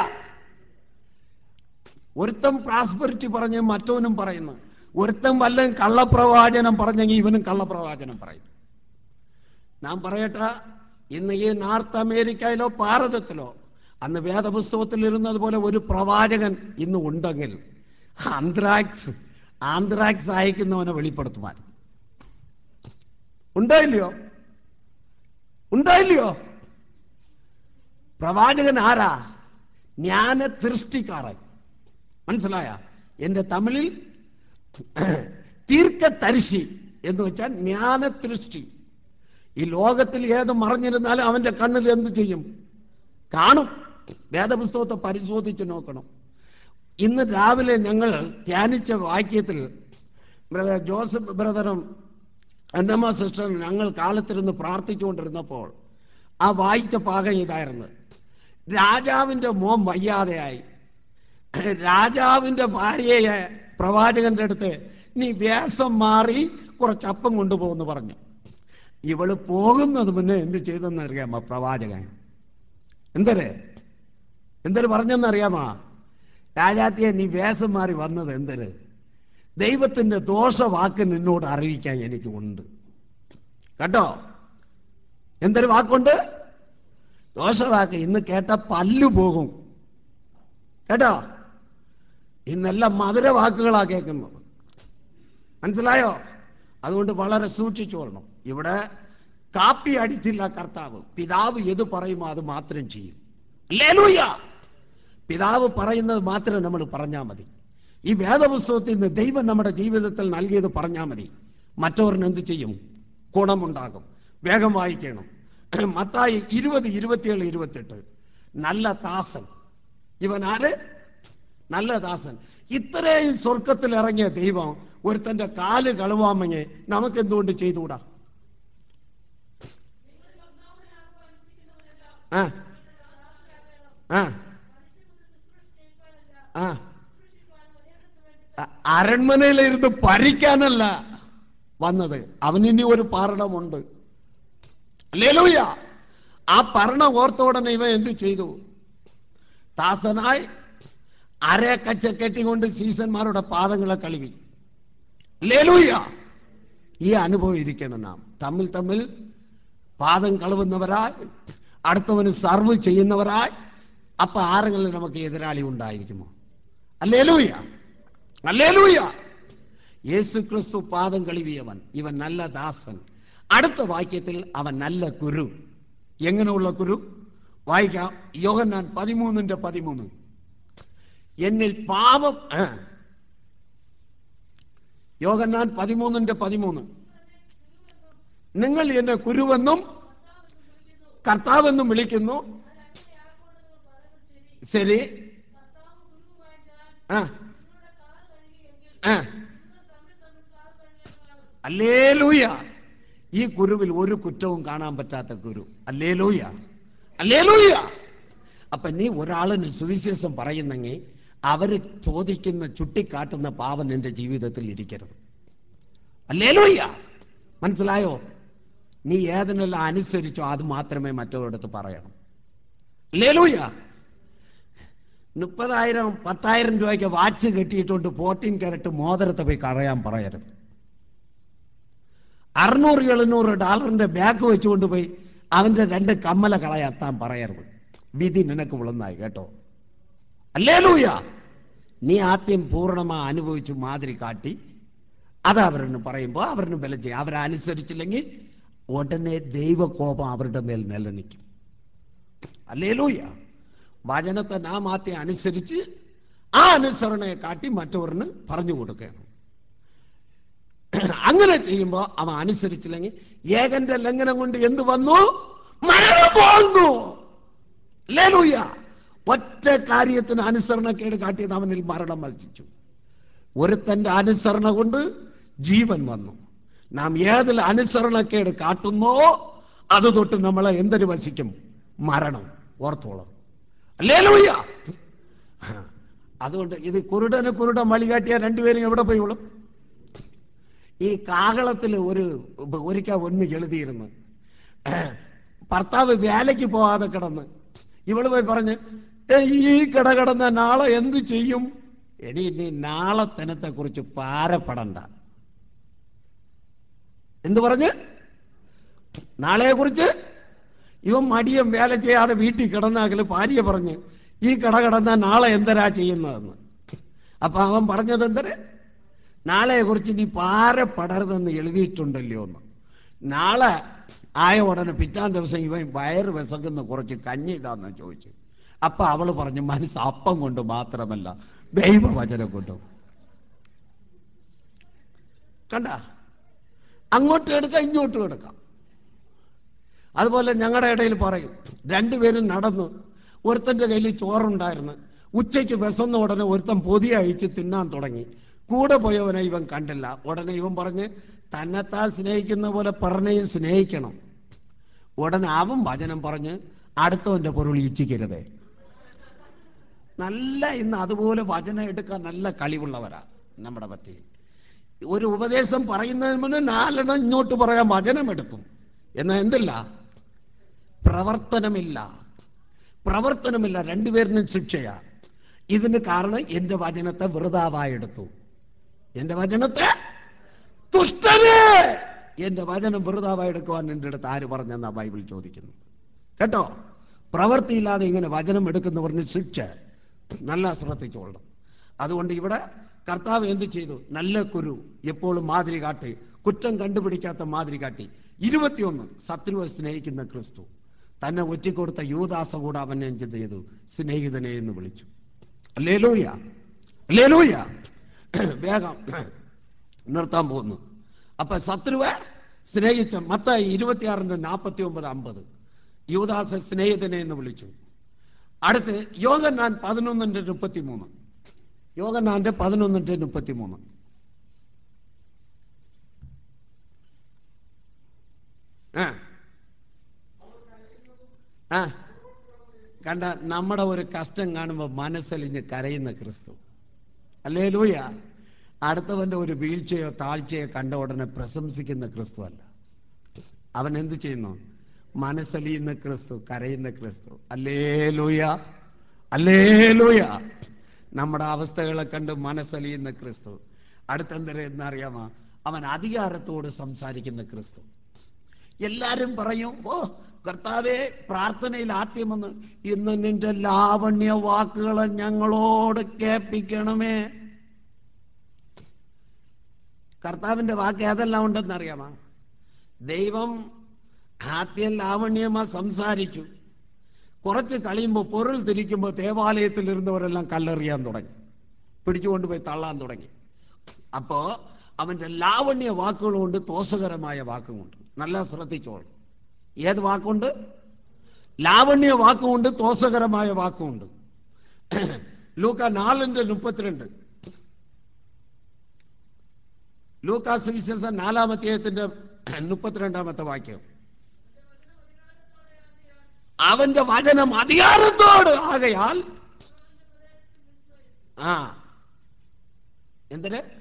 ഒരുത്തൻ പ്രാസ്പെരിറ്റി പറഞ്ഞ് മറ്റവനും പറയുന്നു ഒരുത്തൻ വല്ലതും കള്ളപ്രവാചനം പറഞ്ഞെങ്കിൽ ഇവനും കള്ളപ്രവാചനം പറയുന്നു ഞാൻ പറയട്ടെ ഇന്ന് ഈ നോർത്ത് അമേരിക്കയിലോ ഭാരതത്തിലോ അന്ന് വേദപുസ്തകത്തിൽ ഇരുന്നത് പോലെ ഒരു പ്രവാചകൻ ഇന്ന് ഉണ്ടെങ്കിൽ ആന്ത്രാക്സ് ആന്ത്രാക്സ് അയക്കുന്നവനെ വെളിപ്പെടുത്തുമായിരുന്നു ഉണ്ടോ ഇല്ലയോ ഉണ്ടോ ഇല്ലയോ പ്രവാചകൻ ആരാ ജ്ഞാന തിർഷ്ടിക്കാരൻ മനസ്സിലായ എന്റെ തമിഴിൽ തീർക്ക തരിശി എന്ന് വെച്ചാൽ ജ്ഞാന ദൃഷ്ടി ഈ ലോകത്തിൽ ഏത് മറഞ്ഞിരുന്നാലും അവന്റെ കണ്ണിൽ എന്ത് ചെയ്യും കാണും വേദപുസ്തകത്തെ പരിശോധിച്ച് നോക്കണം ഇന്ന് രാവിലെ ഞങ്ങൾ ധ്യാനിച്ച വാക്യത്തിൽ ബ്രദർ ജോസഫ് ബ്രദറും അന്നമ്മ സിസ്റ്ററും ഞങ്ങൾ കാലത്തിരുന്ന് പ്രാർത്ഥിച്ചുകൊണ്ടിരുന്നപ്പോൾ ആ വായിച്ച ഭാഗം ഇതായിരുന്നു രാജാവിൻ്റെ മോൻ വയ്യാതെയായി രാജാവിൻ്റെ ഭാര്യയെ പ്രവാചകന്റെ അടുത്ത് നീ വേഷം മാറി കുറച്ചപ്പം കൊണ്ടുപോകുന്നു പറഞ്ഞു ഇവള് പോകുന്നത് മുന്നേ എന്ത് ചെയ്തെന്ന് അറിയാമോ പ്രവാചകൻ എന്തര് എന്തൊരു പറഞ്ഞെന്ന് അറിയാമോ രാജാത്തിയെ നീ വേഷം മാറി വന്നത് എന്തൊരു ദൈവത്തിന്റെ ദോഷവാക്ക് നിന്നോട് അറിയിക്കാൻ എനിക്ക് ഉണ്ട് കേട്ടോ എന്തൊരു വാക്കുണ്ട് ദോഷവാക്ക് ഇന്ന് കേട്ട പല്ലു പോകും കേട്ടോ ഇന്നെല്ലാം മധുര വാക്കുകളാ കേൾക്കുന്നത് മനസ്സിലായോ അതുകൊണ്ട് വളരെ സൂക്ഷിച്ചോളണം ഇവിടെ കാപ്പി അടിച്ചില്ല കർത്താവ് പിതാവ് ഏത് പറയുമോ അത് മാത്രം ചെയ്യും ലേലൂയ പിതാവ് പറയുന്നത് മാത്രം നമ്മൾ പറഞ്ഞാൽ മതി ഈ വേദപുസ്തകത്തിൽ നിന്ന് ദൈവം നമ്മുടെ ജീവിതത്തിൽ നൽകിയത് പറഞ്ഞാൽ മതി മറ്റവരിന് എന്ത് ചെയ്യും ഗുണമുണ്ടാകും വേഗം വായിക്കണം മത്തായി ഇരുപത് ഇരുപത്തിയേഴ് ഇരുപത്തെട്ട് നല്ല ദാസൻ ഇവൻ ആര് നല്ല ദാസൻ ഇത്രയും സ്വർഗത്തിൽ ഇറങ്ങിയ ദൈവം ഒരുത്തന്റെ കാല് കളുവാമെങ്കിൽ നമുക്ക് എന്തുകൊണ്ട് ചെയ്തുകൂടാ ആ ആ ആ അ- അരൺമനയിലിരുന്ന് ഭരിക്കാനല്ല വന്നത് അവനിനി ഒരു ഭരണമുണ്ട് ലേലൂയ ആ ഭരണം ഓർത്ത ഉടനെ ഇവൻ എന്ത് ചെയ്തു ദാസനായി അരക്കച്ച കെട്ടിക്കൊണ്ട് സീസന്മാരുടെ പാദങ്ങളെ കഴുകി ലേലൂയ ഈ അനുഭവം ഇരിക്കണം നാം തമ്മിൽ തമ്മിൽ പാദം കഴുകുന്നവരായി അടുത്തവന് സർവ് ചെയ്യുന്നവരായി അപ്പൊ ആരെങ്കിലും നമുക്ക് എതിരാളി ഉണ്ടായിരിക്കുമോ അല്ലേലൂയ അല്ലേലൂയ യേസു ക്രിസ്തു പാദം കഴുകിയവൻ ഇവൻ നല്ല ദാസൻ അടുത്ത വാക്യത്തിൽ അവൻ നല്ല കുരു എങ്ങനെയുള്ള കുരു വായിക്കാം യോഹന്നാൻ പതിമൂന്നിന്റെ പതിമൂന്ന് എന്നിൽ പാപം ആ. യോഹന്നാൻ പതിമൂന്നിന്റെ പതിമൂന്ന് നിങ്ങൾ എന്നെ കുരുവെന്നും കർത്താവെന്നും വിളിക്കുന്നു ശരി ആ ആ അല്ലേലൂയ ഈ കുരുവിൽ ഒരു കുറ്റവും കാണാൻ പറ്റാത്ത കുരു അല്ലേലൂയ അല്ലേലൂയ അപ്പൊ നീ ഒരാളിന് സുവിശേഷം പറയുന്നെങ്കിൽ അവര് ചോദിക്കുന്ന ചുട്ടിക്കാട്ടുന്ന പാവൻ നിന്റെ ജീവിതത്തിൽ ഇരിക്കരുത് അല്ലേലൂയ മനസ്സിലായോ നീ ഏതിനെല്ലാം അനുസരിച്ചോ അത് മാത്രമേ മറ്റവരടുത്ത് പറയണം അല്ലേലൂയ മുപ്പതായിരം പത്തായിരം രൂപയ്ക്ക് വാച്ച് കെട്ടിയിട്ടുണ്ട് ഫോർട്ടീൻ ക്യാരറ്റ് മോതിരത്തെ പോയി കളയാൻ പറയരുത് അറുന്നൂറ് എഴുന്നൂറ് ഡോളറിന്റെ ബാഗ് വെച്ചുകൊണ്ട് പോയി അവന്റെ രണ്ട് കമ്മല കളയാത്താൻ പറയരുത് വിധി നിനക്ക് വിളുന്നായി കേട്ടോ അല്ലേലൂയ നീ ആദ്യം പൂർണ്ണമായി അനുഭവിച്ചു മാതിരി കാട്ടി അത് അവരെന്ന് പറയുമ്പോൾ അവരിന് ബലം ചെയ്യും അവരനുസരിച്ചില്ലെങ്കിൽ ഉടനെ ദൈവകോപം അവരുടെ മേൽ നിലനിൽക്കും അല്ലേലൂയ വചനത്തെ നാം ആദ്യം അനുസരിച്ച് ആ അനുസരണയെ കാട്ടി മറ്റവരിന് പറഞ്ഞു കൊടുക്കണം അങ്ങനെ ചെയ്യുമ്പോൾ അവൻ അനുസരിച്ചില്ലെങ്കിൽ ഏകന്റെ ലംഘനം കൊണ്ട് എന്ത് വന്നു മരണം പോന്നു ലേലൂയ ഒറ്റ കാര്യത്തിന് അനുസരണക്കേട് കാട്ടിയത് അവനിൽ മരണം വസിച്ചു ഒരുത്തന്റെ അനുസരണ കൊണ്ട് ജീവൻ വന്നു നാം ഏതിൽ അനുസരണക്കേട് കാട്ടുന്നോ അത് തൊട്ട് നമ്മളെ എന്തൊരു വസിക്കും മരണം ഓർത്തോളം ലേലൂയ അതുകൊണ്ട് ഇത് കുരുടന് കുരുടൻ വഴി കാട്ടിയ രണ്ടുപേരും എവിടെ പോയി വിളും ഈ കാകളത്തിൽ ഒരു ഒരിക്കൽ ഒന്ന് എഴുതിയിരുന്നു ഭർത്താവ് വേലയ്ക്ക് പോകാതെ കിടന്ന് ഇവള് പോയി പറഞ്ഞ് "ഏ, ഈ കിട കിടന്ന നാളെ എന്ത് ചെയ്യും എടി നീ നാളെ തനത്തെ കുറിച്ച് പാരപ്പെടണ്ട എന്ത് പറഞ്ഞ് നാളെയെ കുറിച്ച് ഇവൻ മടിയും വേല ചെയ്യാതെ വീട്ടിൽ കിടന്നാകിൽ ഭാര്യ പറഞ്ഞ് ഈ കട കിടന്നാൽ നാളെ എന്തരാ ചെയ്യുന്നതെന്ന് അപ്പൊ അവൻ പറഞ്ഞത് എന്തര് നാളെയെ കുറിച്ച് നീ പാരപ്പെടരുതെന്ന് എഴുതിയിട്ടുണ്ടല്ലോ എന്ന് നാളെ ആയ ഉടനെ പിറ്റാൻ ദിവസം ഇവൻ വയറ് വിശക്കുന്ന കുറച്ച് കഞ്ഞി ഇതാന്ന് ചോദിച്ചു അപ്പൊ അവള് പറഞ്ഞു മനസ്സ് അപ്പം കൊണ്ട് മാത്രമല്ല ദൈവവചനം കൊണ്ടും കണ്ട അങ്ങോട്ടും എടുക്കാം ഇങ്ങോട്ടും എടുക്കാം അതുപോലെ ഞങ്ങളുടെ ഇടയിൽ പറയും രണ്ടുപേരും നടന്നു ഒരുത്തൻ്റെ കയ്യിൽ ചോറുണ്ടായിരുന്നു ഉച്ചയ്ക്ക് വിശന്ന ഉടനെ ഒരുത്തൻ പൊതി അയച്ച് തിന്നാൻ തുടങ്ങി കൂടെ പോയവനെ ഇവൻ കണ്ടില്ല ഉടനെ ഇവൻ പറഞ്ഞ് തന്നെത്താൻ സ്നേഹിക്കുന്ന പോലെ പറഞ്ഞയും സ്നേഹിക്കണം ഉടനെ അവൻ വചനം പറഞ്ഞ് അടുത്തവൻ്റെ പൊരുൾ ഇച്ഛിക്കരുതേ നല്ല ഇന്ന് അതുപോലെ വചനം എടുക്കാൻ നല്ല കഴിവുള്ളവരാ നമ്മുടെ പറ്റിയിൽ ഒരു ഉപദേശം പറയുന്നതിന് മുന്നേ നാലെണ്ണം ഇങ്ങോട്ട് പറയാൻ വചനം എടുക്കും എന്നാൽ എന്തില്ല പ്രവർത്തനമില്ല പ്രവർത്തനമില്ല രണ്ടുപേരിനും ശിക്ഷയാ ഇതിന് കാരണം എന്റെ വചനത്തെ വെറുതാവായെടുത്തു എന്റെ വചനത്തെ തുഷ്ടനെ എന്റെ വചനം വെറുതാവായെടുക്കുവാൻ എൻ്റെ അടുത്ത് ആര് പറഞ്ഞെന്നാ ബൈബിൾ ചോദിക്കുന്നു കേട്ടോ പ്രവൃത്തിയില്ലാതെ ഇങ്ങനെ വചനം എടുക്കുന്നവരിന് ശിക്ഷ നല്ല ശ്രദ്ധിച്ചോളണം അതുകൊണ്ട് ഇവിടെ കർത്താവ് എന്ത് ചെയ്തു നല്ല കുരു എപ്പോഴും മാതിരി കാട്ടി കുറ്റം കണ്ടുപിടിക്കാത്ത മാതിരി കാട്ടി ഇരുപത്തിയൊന്ന് ശത്രുവെ സ്നേഹിക്കുന്ന ക്രിസ്തു തന്നെ ഒറ്റിക്കൊടുത്ത യൂദാസ കൂടെ അവനെ എന്ത് ചെയ്തു സ്നേഹിതനെ എന്ന് വിളിച്ചു ലേലൂയ ലേലൂയ വേഗം നിർത്താൻ പോകുന്നു അപ്പൊ ശത്രുവെ സ്നേഹിച്ച മത്തായി ഇരുപത്തിയാറിന്റെ നാൽപ്പത്തി ഒമ്പത് അമ്പത് യൂദാസ സ്നേഹിതനെ എന്ന് വിളിച്ചു അടുത്ത് യോഗന്നാൻ പതിനൊന്നിന്റെ മുപ്പത്തി മൂന്ന് യോഗന്നാന്റെ പതിനൊന്നിന്റെ മുപ്പത്തി മൂന്ന് ആ ആ കണ്ട നമ്മുടെ ഒരു കഷ്ടം കാണുമ്പോൾ മനസ്സലിഞ്ഞ് കരയുന്ന ക്രിസ്തു അല്ലേ ലൂയ അടുത്തവന്റെ ഒരു വീഴ്ചയോ താഴ്ചയോ കണ്ട ഉടനെ പ്രശംസിക്കുന്ന ക്രിസ്തു അല്ല അവൻ എന്ത് ചെയ്യുന്നു മനസ്സലിയുന്ന ക്രിസ്തു കരയുന്ന ക്രിസ്തു അല്ലേ ലൂയ അല്ലേ ലൂയ നമ്മുടെ അവസ്ഥകളെ കണ്ട് മനസ്സലിയുന്ന ക്രിസ്തു അടുത്തെന്തര എന്നറിയാമോ അവൻ അധികാരത്തോട് സംസാരിക്കുന്ന ക്രിസ്തു എല്ലാരും പറയും ഓ കർത്താവെ പ്രാർത്ഥനയിൽ ആദ്യം വന്ന് ഇന്ന് നിന്റെ ലാവണ്യ വാക്കുകളെ ഞങ്ങളോട് കേൾപ്പിക്കണമേ കർത്താവിന്റെ വാക്ക് ഏതെല്ലാം ഉണ്ടെന്ന് അറിയാമോ ദൈവം ആദ്യം ലാവണ്യമാ സംസാരിച്ചു കുറച്ച് കഴിയുമ്പോൾ പൊരുൾ തിരിക്കുമ്പോൾ ദേവാലയത്തിൽ ഇരുന്നവരെല്ലാം കല്ലെറിയാൻ തുടങ്ങി പിടിച്ചുകൊണ്ടുപോയി തള്ളാൻ തുടങ്ങി അപ്പോ അവന്റെ ലാവണ്യ വാക്കുകളുണ്ട് ദോഷകരമായ വാക്കുമുണ്ട് നല്ല ശ്രദ്ധിച്ചോളൂ ഏത് വാക്കുണ്ട് ലാവണ്യ വാക്കുമുണ്ട് ദോഷകരമായ വാക്കുമുണ്ട് ലൂക്ക നാലിന്റെ മുപ്പത്തിരണ്ട് ലൂക്കാ സുവിശേഷം നാലാമധ്യായത്തിന്റെ മുപ്പത്തിരണ്ടാമത്തെ വാക്യം അവന്റെ വചനം അധികാരത്തോട് ആകയാൽ ആ എന്തിന്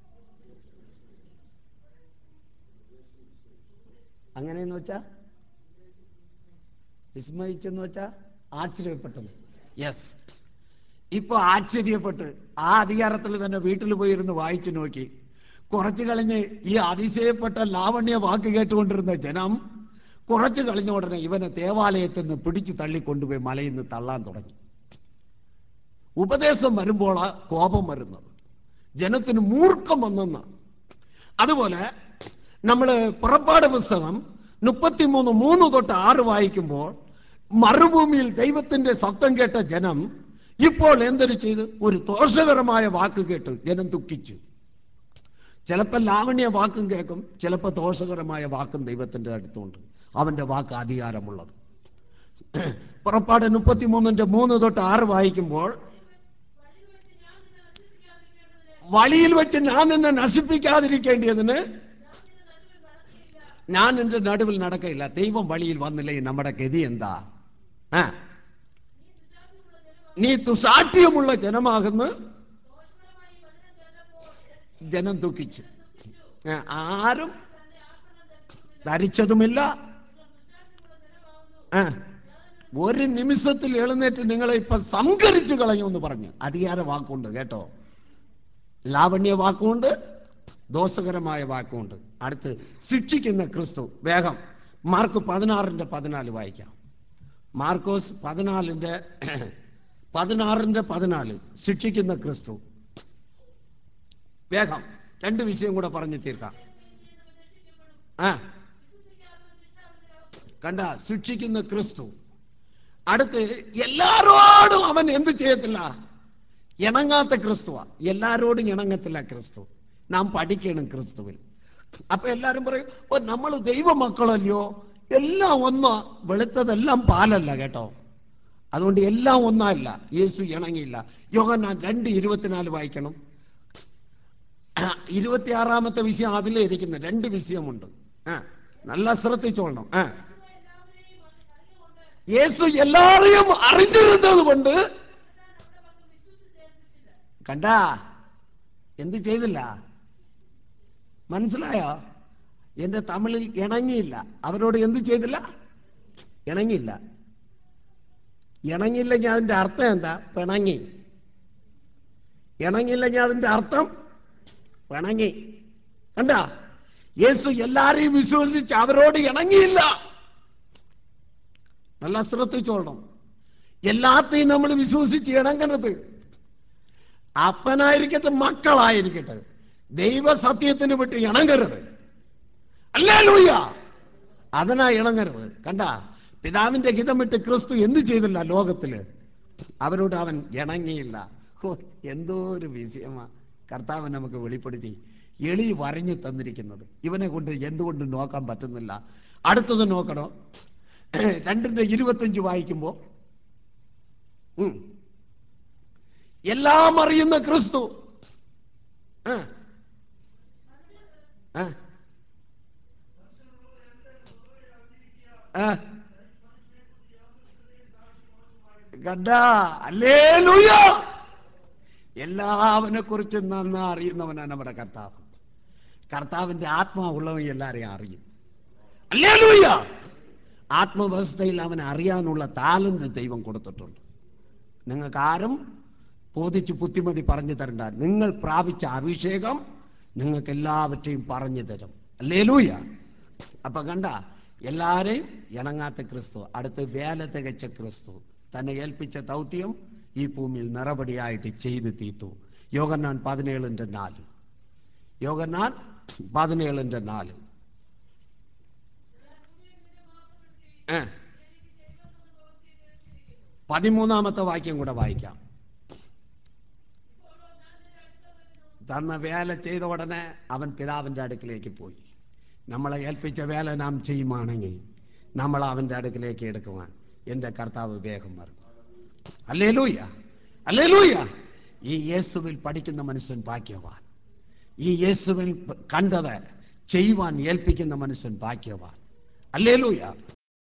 അങ്ങനെയെന്ന് വെച്ചാ വിസ്മയിച്ചെന്ന് വെച്ചാ ആശ്ചര്യപ്പെട്ടത് യെസ് ഇപ്പൊ ആശ്ചര്യപ്പെട്ട് ആ അധികാരത്തിൽ തന്നെ വീട്ടിൽ പോയിരുന്ന് വായിച്ചു നോക്കി കുറച്ചു കഴിഞ്ഞ് ഈ അതിശയപ്പെട്ട ലാവണ്യ വാക്ക് കേട്ടുകൊണ്ടിരുന്ന ജനം കുറച്ചു കഴിഞ്ഞ ഉടനെ ഇവനെ ദേവാലയത്തിൽ നിന്ന് പിടിച്ചു തള്ളിക്കൊണ്ടുപോയി മലയിൽ നിന്ന് തള്ളാൻ തുടങ്ങി ഉപദേശം വരുമ്പോൾ ആ കോപം വരുന്നത് ജനത്തിന് മൂർഖം വന്നെന്ന അതുപോലെ നമ്മൾ പുറപ്പാട് പുസ്തകം മുപ്പത്തിമൂന്ന് മൂന്ന് തൊട്ട് ആറ് വായിക്കുമ്പോൾ മറുഭൂമിയിൽ ദൈവത്തിന്റെ ശബ്ദം കേട്ട ജനം ഇപ്പോൾ എന്തൊരു ചെയ്ത് ഒരു ദോഷകരമായ വാക്ക് കേട്ട് ജനം ദുഃഖിച്ചു ചിലപ്പോൾ ലാവണ്യ വാക്കും കേൾക്കും ചിലപ്പോൾ ദോഷകരമായ വാക്കും ദൈവത്തിന്റെ അടുത്തുണ്ട് അവന്റെ വാക്ക് അധികാരമുള്ളത് പുറപ്പാട് മുപ്പത്തിമൂന്നിന്റെ മൂന്ന് തൊട്ട് ആറ് വായിക്കുമ്പോൾ വഴിയിൽ വെച്ച് ഞാൻ നിന്നെ നശിപ്പിക്കാതിരിക്കേണ്ടതിന് ഞാൻ നിന്റെ നടുവിൽ നടക്കയില്ല ദൈവം വഴിയിൽ വന്നില്ലെങ്കിൽ നമ്മുടെ ഗതി എന്താ ആ നീ തുസാഠ്യമുള്ള ജനമാകുന്ന ജനം ദുഃഖിച്ചു ആ, ആരും ധരിച്ചതുമില്ല ആ, ഒരു നിമിഷത്തിൽ എഴുന്നേറ്റ് നിങ്ങളെ ഇപ്പൊ സംകരിച്ചു കളയുമെന്ന് പറഞ്ഞു അധികാര വാക്കുണ്ട് കേട്ടോ ലാവണ്യ വാക്കുമുണ്ട് ദോഷകരമായ വാക്കുമുണ്ട് അടുത്ത് ശിക്ഷിക്കുന്ന ക്രിസ്തു വേഗം മാർക്ക് പതിനാറിന്റെ പതിനാല് വായിക്കാം മാർക്കോസ് പതിനാലിൻ്റെ പതിനാറിൻ്റെ പതിനാല് ശിക്ഷിക്കുന്ന ക്രിസ്തു വേഗം രണ്ട് വിഷയം കൂടെ പറഞ്ഞു തീർക്കാം ആ കണ്ട ശിക്ഷിക്കുന്ന ക്രിസ്തു അടുത്ത് എല്ലാരോടും അവൻ എന്ത് ചെയ്യത്തില്ല ഇണങ്ങാത്ത ക്രിസ്തുവാ എല്ലാരോടും ഇണങ്ങത്തില്ല ക്രിസ്തു നാം പഠിക്കണം ക്രിസ്തുവിൽ അപ്പൊ എല്ലാരും പറയും ഓ നമ്മൾ ദൈവമക്കളല്ലയോ എല്ലാം ഒന്നാ വെളുത്തതെല്ലാം പാലല്ല കേട്ടോ അതുകൊണ്ട് എല്ലാം ഒന്നല്ല യേശു ഇണങ്ങിയില്ല യോഹന്നാൻ രണ്ട് ഇരുപത്തിനാല് വായിക്കണം ഇരുപത്തിയാറാമത്തെ വിഷയം അതിലേ ഇരിക്കുന്ന രണ്ട് വിഷയമുണ്ട് ആ നല്ല ശ്രദ്ധിച്ചോളണം ആ യേശു എല്ലാവരെയും അറിഞ്ഞിരുന്നത് കൊണ്ട് കണ്ടാ എന്ത് ചെയ്തില്ല മനസ്സിലായോ എന്റെ തമിഴിൽ ഇണങ്ങിയില്ല അവരോട് എന്ത് ചെയ്തില്ല ഇണങ്ങിയില്ല ഇണങ്ങിയില്ലെങ്കിൽ അതിന്റെ അർത്ഥം എന്താ പിണങ്ങി ഇണങ്ങിയില്ലെങ്കിൽ അതിന്റെ അർത്ഥം പിണങ്ങി കണ്ട യേശു എല്ലാരെയും വിശ്വസിച്ച് അവരോട് ഇണങ്ങിയില്ല നല്ല ശ്രദ്ധിച്ചോളണം എല്ലാത്തെയും നമ്മൾ വിശ്വസിച്ച് ഇണങ്ങരുത് അപ്പനായിരിക്കട്ടെ മക്കളായിരിക്കട്ടെ ദൈവസത്യത്തിന് വിട്ട് ഇണങ്ങരുത് അല്ലേ ലൂയ്യ അതിനാ ഇണങ്ങരുത് കണ്ട പിതാവിന്റെ ഹിതം വിട്ട് ക്രിസ്തു എന്ത് ചെയ്തില്ല ലോകത്തില് അവരോട് അവൻ ഇണങ്ങിയില്ല ഹോ എന്തോ ഒരു വിഷയമാ കർത്താവ് നമുക്ക് വെളിപ്പെടുത്തി എളി വരഞ്ഞു തന്നിരിക്കുന്നത് ഇവനെ കൊണ്ട് എന്തുകൊണ്ട് നോക്കാൻ പറ്റുന്നില്ല അടുത്തത് നോക്കണോ രണ്ടിന്റെ ഇരുപത്തഞ്ച് വായിക്കുമ്പോ ഉം. എല്ലാം അറിയുന്ന ക്രിസ്തു ആ. ആ. ആ. കണ്ടാ അല്ലേലൂയ എല്ലാവനെ കുറിച്ച് നന്നാ അറിയുന്നവനാണ് നമ്മുടെ കർത്താവ് കർത്താവിന്റെ ആത്മാവുള്ളവൻ എല്ലാരെയും അറിയും അല്ലേലൂയ ആത്മവ്യവസ്ഥയിൽ അവനെ അറിയാനുള്ള താലന്ത് ദൈവം കൊടുത്തിട്ടുണ്ട് നിങ്ങൾക്ക് ആരും ബോധിച്ച് ബുദ്ധിമതി പറഞ്ഞു തരണ്ട നിങ്ങൾ പ്രാപിച്ച അഭിഷേകം നിങ്ങൾക്ക് എല്ലാവற்றைയും പറഞ്ഞു തരും അല്ലേലൂയ അപ്പൊ കണ്ട എല്ലാരെയും ഇണങ്ങാത്ത ക്രിസ്തു അടുത്ത് വേല തികച്ച ക്രിസ്തു തന്നെ ഏൽപ്പിച്ച ദൗത്യം ഈ ഭൂമിയിൽ നിറപടിയായിട്ട് ചെയ്തു തീർത്തു യോഗന്നാൻ പതിനേഴിന്റെ നാല് യോഗന്നാൻ പതിനേഴിന്റെ നാല് ഏ പതിമൂന്നാമത്തെ വാക്യം കൂടെ വായിക്കാം തന്ന വേല ചെയ്ത ഉടനെ അവൻ പിതാവിൻ്റെ അടുക്കിലേക്ക് പോയി നമ്മളെ ഏൽപ്പിച്ച വേല നാം ചെയ്യുവാണെങ്കിൽ നമ്മൾ അവൻ്റെ അടുക്കിലേക്ക് എടുക്കുവാൻ എൻ്റെ കർത്താവ് വേഗം മറന്നു അല്ലേ ലൂയ അല്ലേ ലൂയ ഈ യേസുവിൽ പഠിക്കുന്ന മനുഷ്യൻ ഭാഗ്യവാൻ ഈ യേസുവിൽ പ- കണ്ടത് ചെയ്യുവാൻ ഏൽപ്പിക്കുന്ന മനുഷ്യൻ ഭാഗ്യവാൻ അല്ലേ ലൂയ